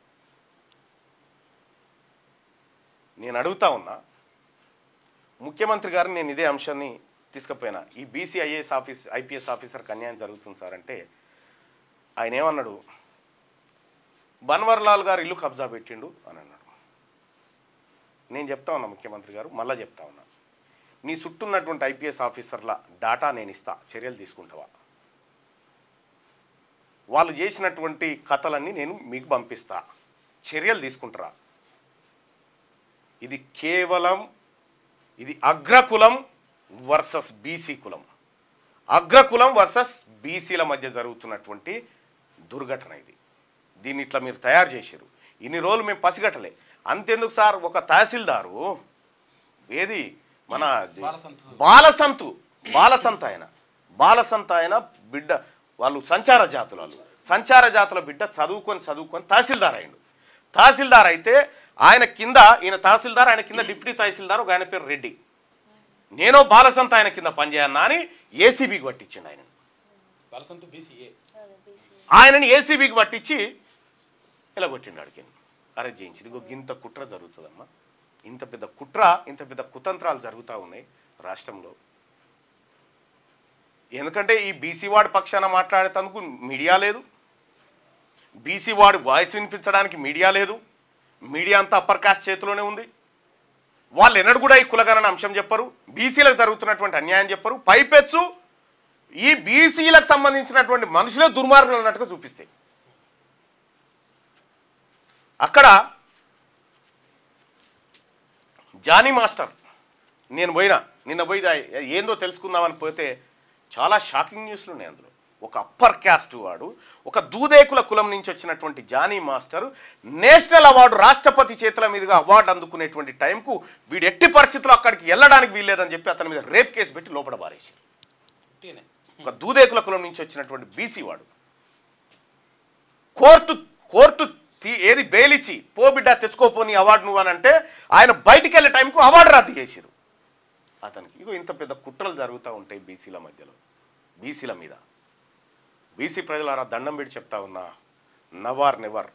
నేను అడుగుతా ఉన్నా ముఖ్యమంత్రి గారిని నేను ఇదే అంశాన్ని తీసుకుపోయినా ఈ బీసీ ఐఏఎస్ ఆఫీస్ ఐపీఎస్ ఆఫీసర్కి అన్యాయం జరుగుతుంది సార్ అంటే ఆయన ఏమన్నాడు బన్వర్లాల్ గారు ఇల్లు కబ్జా పెట్టిండు అని అన్నాడు నేను చెప్తా ఉన్నా ముఖ్యమంత్రి గారు మళ్ళా చెప్తా ఉన్నా నీ చుట్టూ ఉన్నటువంటి ఐపీఎస్ ఆఫీసర్ల డాటా నేను ఇస్తా చర్యలు తీసుకుంటావా వాళ్ళు చేసినటువంటి కథలన్నీ నేను మీకు పంపిస్తా చర్యలు తీసుకుంటారా ఇది కేవలం ఇది అగ్రకులం వర్సస్ బీసీ కులం అగ్రకులం వర్సస్ బీసీల మధ్య జరుగుతున్నటువంటి దుర్ఘటన ఇది దీన్ని ఇట్లా మీరు తయారు చేశారు ఇన్ని రోజులు మేము పసిగట్టలే అంతెందుకు సార్ ఒక తహసీల్దారు ఏది మన బాలసంతు. బాలసంతు బాలసంత ఆయన బాలసంత ఆయన బిడ్డ వాళ్ళు సంచార జాతులు వాళ్ళు సంచార జాతుల బిడ్డ చదువుకొని చదువుకొని తహసీల్దార్ అయిండు తహసీల్దార్ అయితే ఆయన కింద ఈయన తహసీల్దార్ ఆయన కింద డిప్యూటీ తహసీల్దార్ ఒక ఆయన పేరు రెడ్డి నేను బాలసంత ఆయన కింద పనిచేయన్నా అని ఏసీబీకి పట్టించిండు ఆయన బాలసంతు బీసీఏ ఆయనని ఏసీబీకి పట్టించి ఇలా కొట్టిండు అడిగి అరెస్ట్ చేయించింది ఇగో ఇంత కుట్ర జరుగుతుందమ్మా ఇంత పెద్ద కుట్ర ఇంత పెద్ద కుతంత్రాలు జరుగుతూ ఉన్నాయి రాష్ట్రంలో ఎందుకంటే ఈ బీసీ వాడి పక్షాన మాట్లాడేందుకు మీడియా లేదు బీసీ వాడి వాయిస్ వినిపించడానికి మీడియా లేదు మీడియా అంతా అప్పర్ కాస్ట్ చేతిలోనే ఉంది వాళ్ళు ఎన్నడూ కూడా ఈ కులగణన అంశం చెప్పరు బీసీలకు జరుగుతున్నటువంటి అన్యాయం చెప్పరు పైపెచ్చు ఈ బీసీలకు సంబంధించినటువంటి మనుషులే దుర్మార్గులు అన్నట్టుగా చూపిస్తాయి అక్కడ జానీ మాస్టర్ నేను పోయినా నిన్న పోయి దా- ఏందో తెలుసుకుందామని పోతే చాలా షాకింగ్ న్యూస్లు ఉన్నాయి అందులో ఒక అప్పర్ క్యాస్ట్ వాడు ఒక దూదేకుల కులం నుంచి వచ్చినటువంటి జానీ మాస్టర్ నేషనల్ అవార్డు రాష్ట్రపతి చేతుల మీదుగా అవార్డు అందుకునేటువంటి టైంకు వీడు ఎట్టి పరిస్థితుల్లో అక్కడికి వెళ్ళడానికి వీల్లేదని చెప్పి అతని మీద రేప్ కేసు పెట్టి లోపల బారేసి ఉట్టిగానే. ఒక దూదేకుల కులం నుంచి వచ్చినటువంటి బీసీ వాడు కోర్టు కోర్టు తీ- ఏది బెయిలిచ్చి పో బిడ్డ తెచ్చుకోపోని అవార్డు నువ్వు అని అంటే ఆయన బయటికి వెళ్ళే టైంకు అవార్డు రద్దు చేసిరు అతనికి ఇగో ఇంత పెద్ద కుట్రలు జరుగుతూ ఉంటాయి బీసీల మధ్యలో బీసీల మీద బీసీ ప్రజలారా దండం పెట్టి చెప్తా ఉన్నా నవార్ నెవర్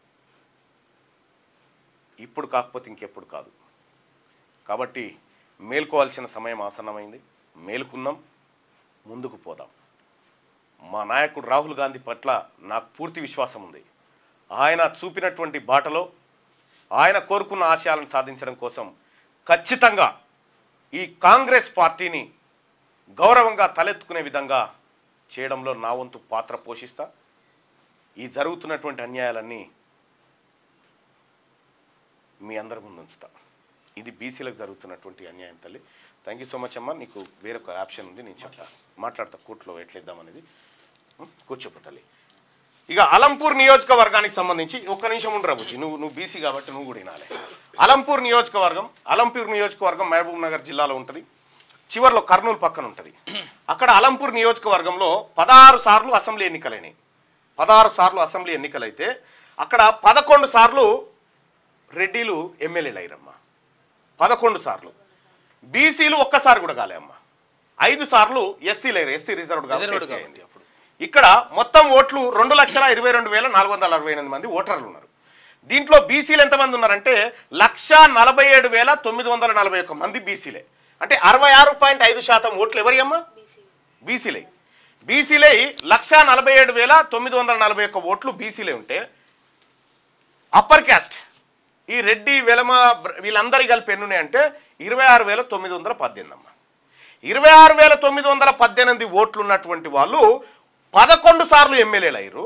ఇప్పుడు కాకపోతే ఇంకెప్పుడు కాదు కాబట్టి మేల్కోవాల్సిన సమయం ఆసన్నమైంది మేల్కున్నాం ముందుకు పోదాం మా నాయకుడు రాహుల్ గాంధీ పట్ల నాకు పూర్తి విశ్వాసం ఉంది ఆయన చూపినటువంటి బాటలో ఆయన కోరుకున్న ఆశయాలను సాధించడం కోసం ఖచ్చితంగా ఈ కాంగ్రెస్ పార్టీని గౌరవంగా తలెత్తుకునే విధంగా చేయడంలో నా వంతు పాత్ర పోషిస్తా ఈ జరుగుతున్నటువంటి అన్యాయాలన్నీ మీ అందరి ముందు ఉంచుతా ఇది బీసీలకు జరుగుతున్నటువంటి అన్యాయం తల్లి థ్యాంక్ యూ సో మచ్ అమ్మా నీకు వేరొక ఆప్షన్ ఉంది నేను చెప్తా మాట్లాడతా కోర్టులో ఎట్లేద్దామనేది ఉం? కూర్చోపో తల్లి ఇక అలంపూర్ నియోజకవర్గానికి సంబంధించి ఒక్క నిమిషం ఉండరా బుజ్జి నువ్వు నువ్వు బీసీ కాబట్టి నువ్వు కూడా వినాలి అలంపూర్ నియోజకవర్గం అలంపూర్ నియోజకవర్గం మహబూబ్ నగర్ జిల్లాలో ఉంటుంది చివర్లో కర్నూలు పక్కన ఉంటుంది అక్కడ అలంపూర్ నియోజకవర్గంలో పదహారు సార్లు అసెంబ్లీ ఎన్నికలైనాయి పదహారు సార్లు అసెంబ్లీ ఎన్నికలైతే అక్కడ పదకొండు సార్లు రెడ్డిలు ఎమ్మెల్యేలు అయ్యారమ్మా పదకొండు సార్లు బీసీలు ఒక్కసారి కూడా కాలే అమ్మా ఐదు సార్లు ఎస్సీ లేరు ఎస్సీ రిజర్వ్డ్ Reserved కాబట్టి SC కాబట్టి అయింది. అప్పుడు. ఇక్కడ మొత్తం ఓట్లు రెండు లక్షల ఇరవై రెండు వేల నాలుగు వందల అరవై ఎనిమిది మంది ఓటర్లు ఉన్నారు దీంట్లో బీసీలు ఎంతమంది ఉన్నారంటే లక్ష నలభై ఏడు వేల తొమ్మిది వందల నలభై ఒక్క మంది బీసీలే అంటే అరవై ఆరు పాయింట్ ఐదు శాతం ఓట్లు ఎవరి అమ్మా బీసీలే బీసీలే లక్ష నలభై ఏడు వేల తొమ్మిది వందల నలభై ఒక్క ఓట్లు బీసీలే ఉంటే అప్పర్ క్యాస్ట్ ఈ రెడ్డి వెలమ బ్ర- వీళ్ళందరి కలిపి ఎన్ని ఉన్నాయంటే ఇరవై ఆరు వేల తొమ్మిది వందల పద్దెనిమిది అమ్మ ఇరవై ఆరు వేల తొమ్మిది వందల పద్దెనిమిది ఓట్లు ఉన్నటువంటి వాళ్ళు పదకొండు సార్లు ఎమ్మెల్యేలు అయ్యారు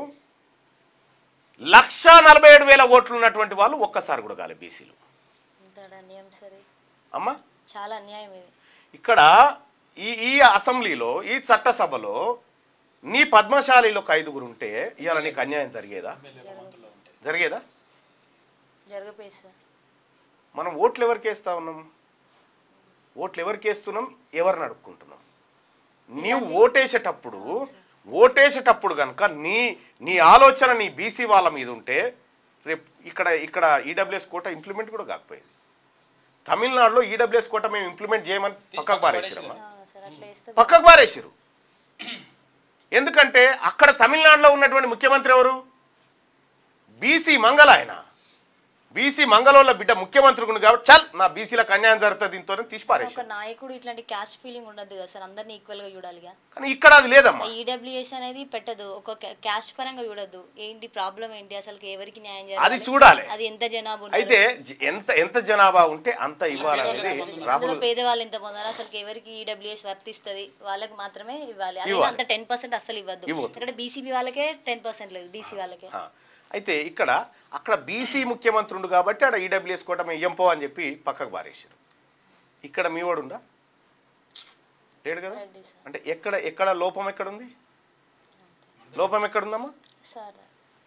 లక్ష నలభై ఏడు వేల ఓట్లు ఉన్నటువంటి వాళ్ళు ఒక్కసారి కూడా కాలే బీసీలు ఇంత అన్యాయం సరే అమ్మా చాలా అన్యాయం ఇది ఇక్కడ ఈ ఈ అసెంబ్లీలో ఈ చట్టసభలో నీ పద్మశాలిలో ఒక ఐదుగురు ఉంటే ఇవాళ నీకు అన్యాయం జరిగేదా జరిగేదా జరగపోయి సార్ మనం ఓట్లు ఎవరికి వేస్తా ఉన్నాం ఓట్లు ఎవరికి వేస్తున్నాం ఎవరిని అడుక్కుంటున్నాం నీవు ఓటేసేటప్పుడు ఓటేసేటప్పుడు కనుక నీ నీ ఆలోచన నీ బీసీ వాళ్ళ మీద ఉంటే రేపు ఇక్కడ ఇక్కడ ఈడబ్ల్యూఎస్ కోట ఇంప్లిమెంట్ కూడా కాకపోయింది తమిళనాడులో ఈడబ్ల్యూఎస్ కోట మేము ఇంప్లిమెంట్ చేయమని పక్కకు పారేసారమ్మా అవునా సార్ అట్లా వేస్తే పక్కకు పారేసారు ఎందుకంటే అక్కడ తమిళనాడులో ఉన్నటువంటి ముఖ్యమంత్రి ఎవరు బీసీ మంగళ ఆయన బీసీ మంగళోళ్ళ బిడ్డ ముఖ్యమంత్రి ఉంది కాబట్టి చల్ నా బీసీలకు అన్యాయం జరుగుతుంది దీంతో తీసి ఒక పారేసారు నాయకుడు ఇట్లాంటి క్యాస్ట్ ఫీలింగ్ ఉండదు కదా సార్ అందరినీ ఈక్వల్ గా చూడాలిగా కానీ ఇక్కడ అది లేదమ్మా ఈడబ్ల్యూఎస్ అనేది పెట్టదు ఒక క్యాస్ట్ పరంగా చూడద్దు ఏంటి ప్రాబ్లం ఏంటి అసలు ఎవరికి న్యాయం అది చేయాలి చూడాలి అది ఎంత జనాభా ఉన్నారు? అయితే జ- ఎంత ఎంత జనాభా ఉంటే అంత ఇవ్వాలనేది అందులో రాహుల్ పేదవాళ్ళు ఎంత పొందారు అసలు ఎవరికి ఈడబ్ల్యూఎస్ వర్తిస్తుంది వాళ్ళకి మాత్రమే ఇవ్వాలి అదే ఇవ్వాలి. అంత టెన్ పర్సెంట్ అసలు ఇవ్వద్దు ఇవ్వద్దు. ఇక్కడ బీసీబీ వాళ్ళకే టెన్ పర్సెంట్ లేదు బీసీ వాళ్ళకే ఆ, అయితే ఇక్కడ అక్కడ బీసీ ముఖ్యమంత్రి ఉండు కాబట్టి ఆడ ఈడబ్ల్యూఎస్ కోట మేము ఎంపో అని చెప్పి పక్కకు పారేసారు ఇక్కడ మీ వాడు ఉందా లేడు కదా రెడ్డి సార్ అంటే ఎక్కడ ఎక్కడ లోపం ఎక్కడుంది లోపం ఎక్కడుందమ్మా సార్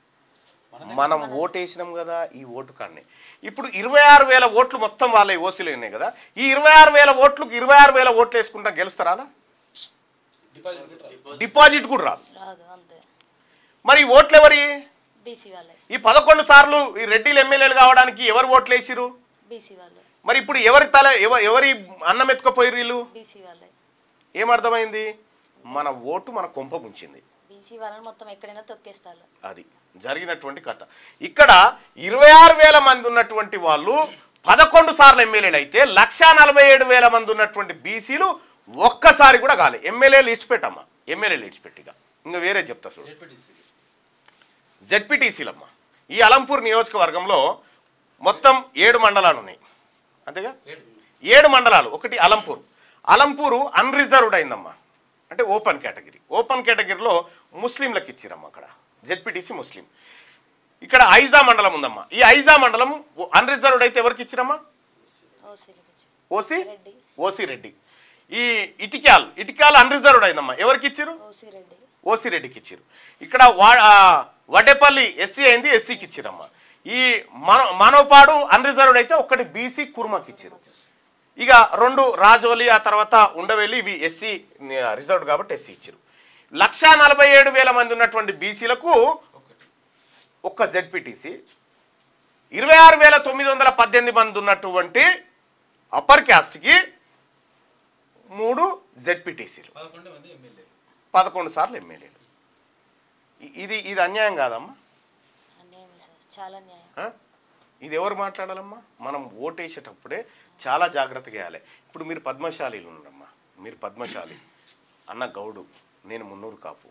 మనం ఓటేసినాం కదా ఈ ఓటు కాడనే ఇప్పుడు ఇరవై ఆరు వేల ఓట్లు మొత్తం వాళ్ళ ఓసీలు ఉన్నాయి కదా ఈ ఇరవై ఆరు వేల ఓట్లకు ఇరవై ఆరు వేల ఓట్లు వేసుకుంటా గెలుస్తారా అలా? డిపాజిట్ రాదు. డిపాజిట్ కూడా రాదు రాదు అంతే మరి ఈ ఓట్లు ఎవరి బీసీ వాళ్ళే ఈ పదకొండు సార్లు ఈ రెడ్డిలు ఎమ్మెల్యేలు కావడానికి ఎవరు ఓట్లు వేసిరు బీసీ వాళ్ళు మరి ఇప్పుడు ఎవరి తల ఎవ- ఎవరి అన్నం ఎత్తుకపోయారు వీళ్ళు బీసీ వాళ్ళే ఏమర్థమైంది మన ఓటు మన కొంప ముంచింది బీసీ వాళ్ళని మొత్తం ఎక్కడైనా తొక్కేస్తారు అది జరిగినటువంటి కథ ఇక్కడ ఇరవై ఆరు వేల మంది ఉన్నటువంటి వాళ్ళు పదకొండు సార్లు ఎమ్మెల్యేలు అయితే లక్ష నలభై ఏడు వేల మంది ఉన్నటువంటి బీసీలు ఒక్కసారి కూడా కాలే ఎమ్మెల్యేలు ఇడిచిపెట్టమ్మా ఎమ్మెల్యేలు ఇడిచిపెట్టిగా ఇంకా వేరే చెప్తా చూడు జెడ్పీటీసీ. జెడ్పీటీసీలమ్మ ఈ అలంపూర్ నియోజకవర్గంలో మొత్తం ఏడు మండలాలు ఉన్నాయి అంతేగా రేటు. ఏడు మండలాలు ఒకటి అలంపూర్ అలంపూరు అన్రిజర్వ్డ్ అయిందమ్మా అంటే ఓపెన్ కేటగిరీ ఓపెన్ కేటగిరీలో ముస్లింలకు ఇచ్చిరమ్మా అక్కడ జెడ్పీటీసీ ముస్లిం ఇక్కడ ఐజా మండలం ఉందమ్మా ఈ ఐజా మండలం అన్రిజర్వ్డ్ అయితే ఎవరికి ఇచ్చిరమ్మా ఓసీలకు వచ్చి ఓసీ రెడ్డి ఓసీ రెడ్డి ఈ ఇటిక్యాల్ ఇటిక్యాల్ అన్రిజర్వ్డ్ అయిందమ్మా ఎవరికి ఇచ్చిరు ఓసీ రెడ్డి ఓసిరెడ్డికి ఇచ్చారు ఇక్కడ వా ఆ, వడ్డేపల్లి ఎస్సీ అయింది ఎస్సీకి ఇచ్చిరమ్మ ఈ మన మనోపాడు అన్రిజర్వ్డ్ అయితే ఒక్కటి బీసీ కుర్మకి ఇచ్చారు ఇక రెండు రాజోలి ఆ తర్వాత ఉండవెల్లి ఇవి ఎస్సీ రిజర్వ్డ్ కాబట్టి ఎస్సీ ఇచ్చారు లక్షా నలభై ఏడు వేల మంది ఉన్నటువంటి బీసీలకు ఒకటి ఒక్క జెడ్పీటీసీ ఇరవై ఆరు వేల తొమ్మిది వందల పద్దెనిమిది మంది ఉన్నటువంటి అప్పర్ క్యాస్ట్కి మూడు జెడ్పీటీసీలు పదకొండు మంది ఎమ్మెల్యేలు పదకొండు సార్లు ఎమ్మెల్యేలు ఇ- ఇది ఇది అన్యాయం కాదమ్మా అన్యాయమే సార్ చాలా న్యాయం ఆ? ఇది ఎవరు మాట్లాడాలమ్మా మనం ఓటేసేటప్పుడే చాలా జాగ్రత్తగా వేయాలి ఇప్పుడు మీరు పద్మశాలీలు ఉన్నారమ్మా మీరు పద్మశాలి అన్న గౌడు నేను మున్నూరు కాపు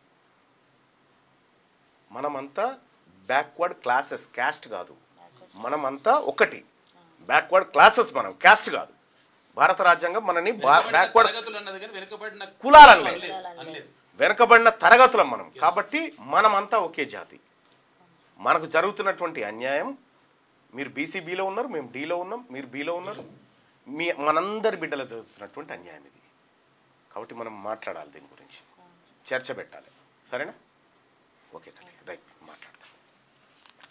మనమంతా బ్యాక్వర్డ్ క్లాసెస్ క్యాస్ట్ కాదు మనమంతా ఒకటి బ్యాక్వర్డ్ క్లాసెస్ మనం క్యాస్ట్ కాదు భారత రాజ్యాంగం మనని వెనుకబడిన బ్యాక్వర్డ్ తరగతులు అన్నది కానీ వెనుకబడిన కులాలు అనలేదు. అనలేదు అనలేదు వెనుకబడిన తరగతులం మనం కాబట్టి మనమంతా ఒకే జాతి మనకు జరుగుతున్నటువంటి అన్యాయం మీరు బీసీబీలో ఉన్నారు మేము డీలో ఉన్నాం మీరు బీలో ఉన్నారు మీ మనందరి బిడ్డలు జరుగుతున్నటువంటి అన్యాయం ఇది కాబట్టి మనం మాట్లాడాలి దీని గురించి చర్చ పెట్టాలి సరేనా ఓకే తల్లి రైట్ మాట్లాడతాం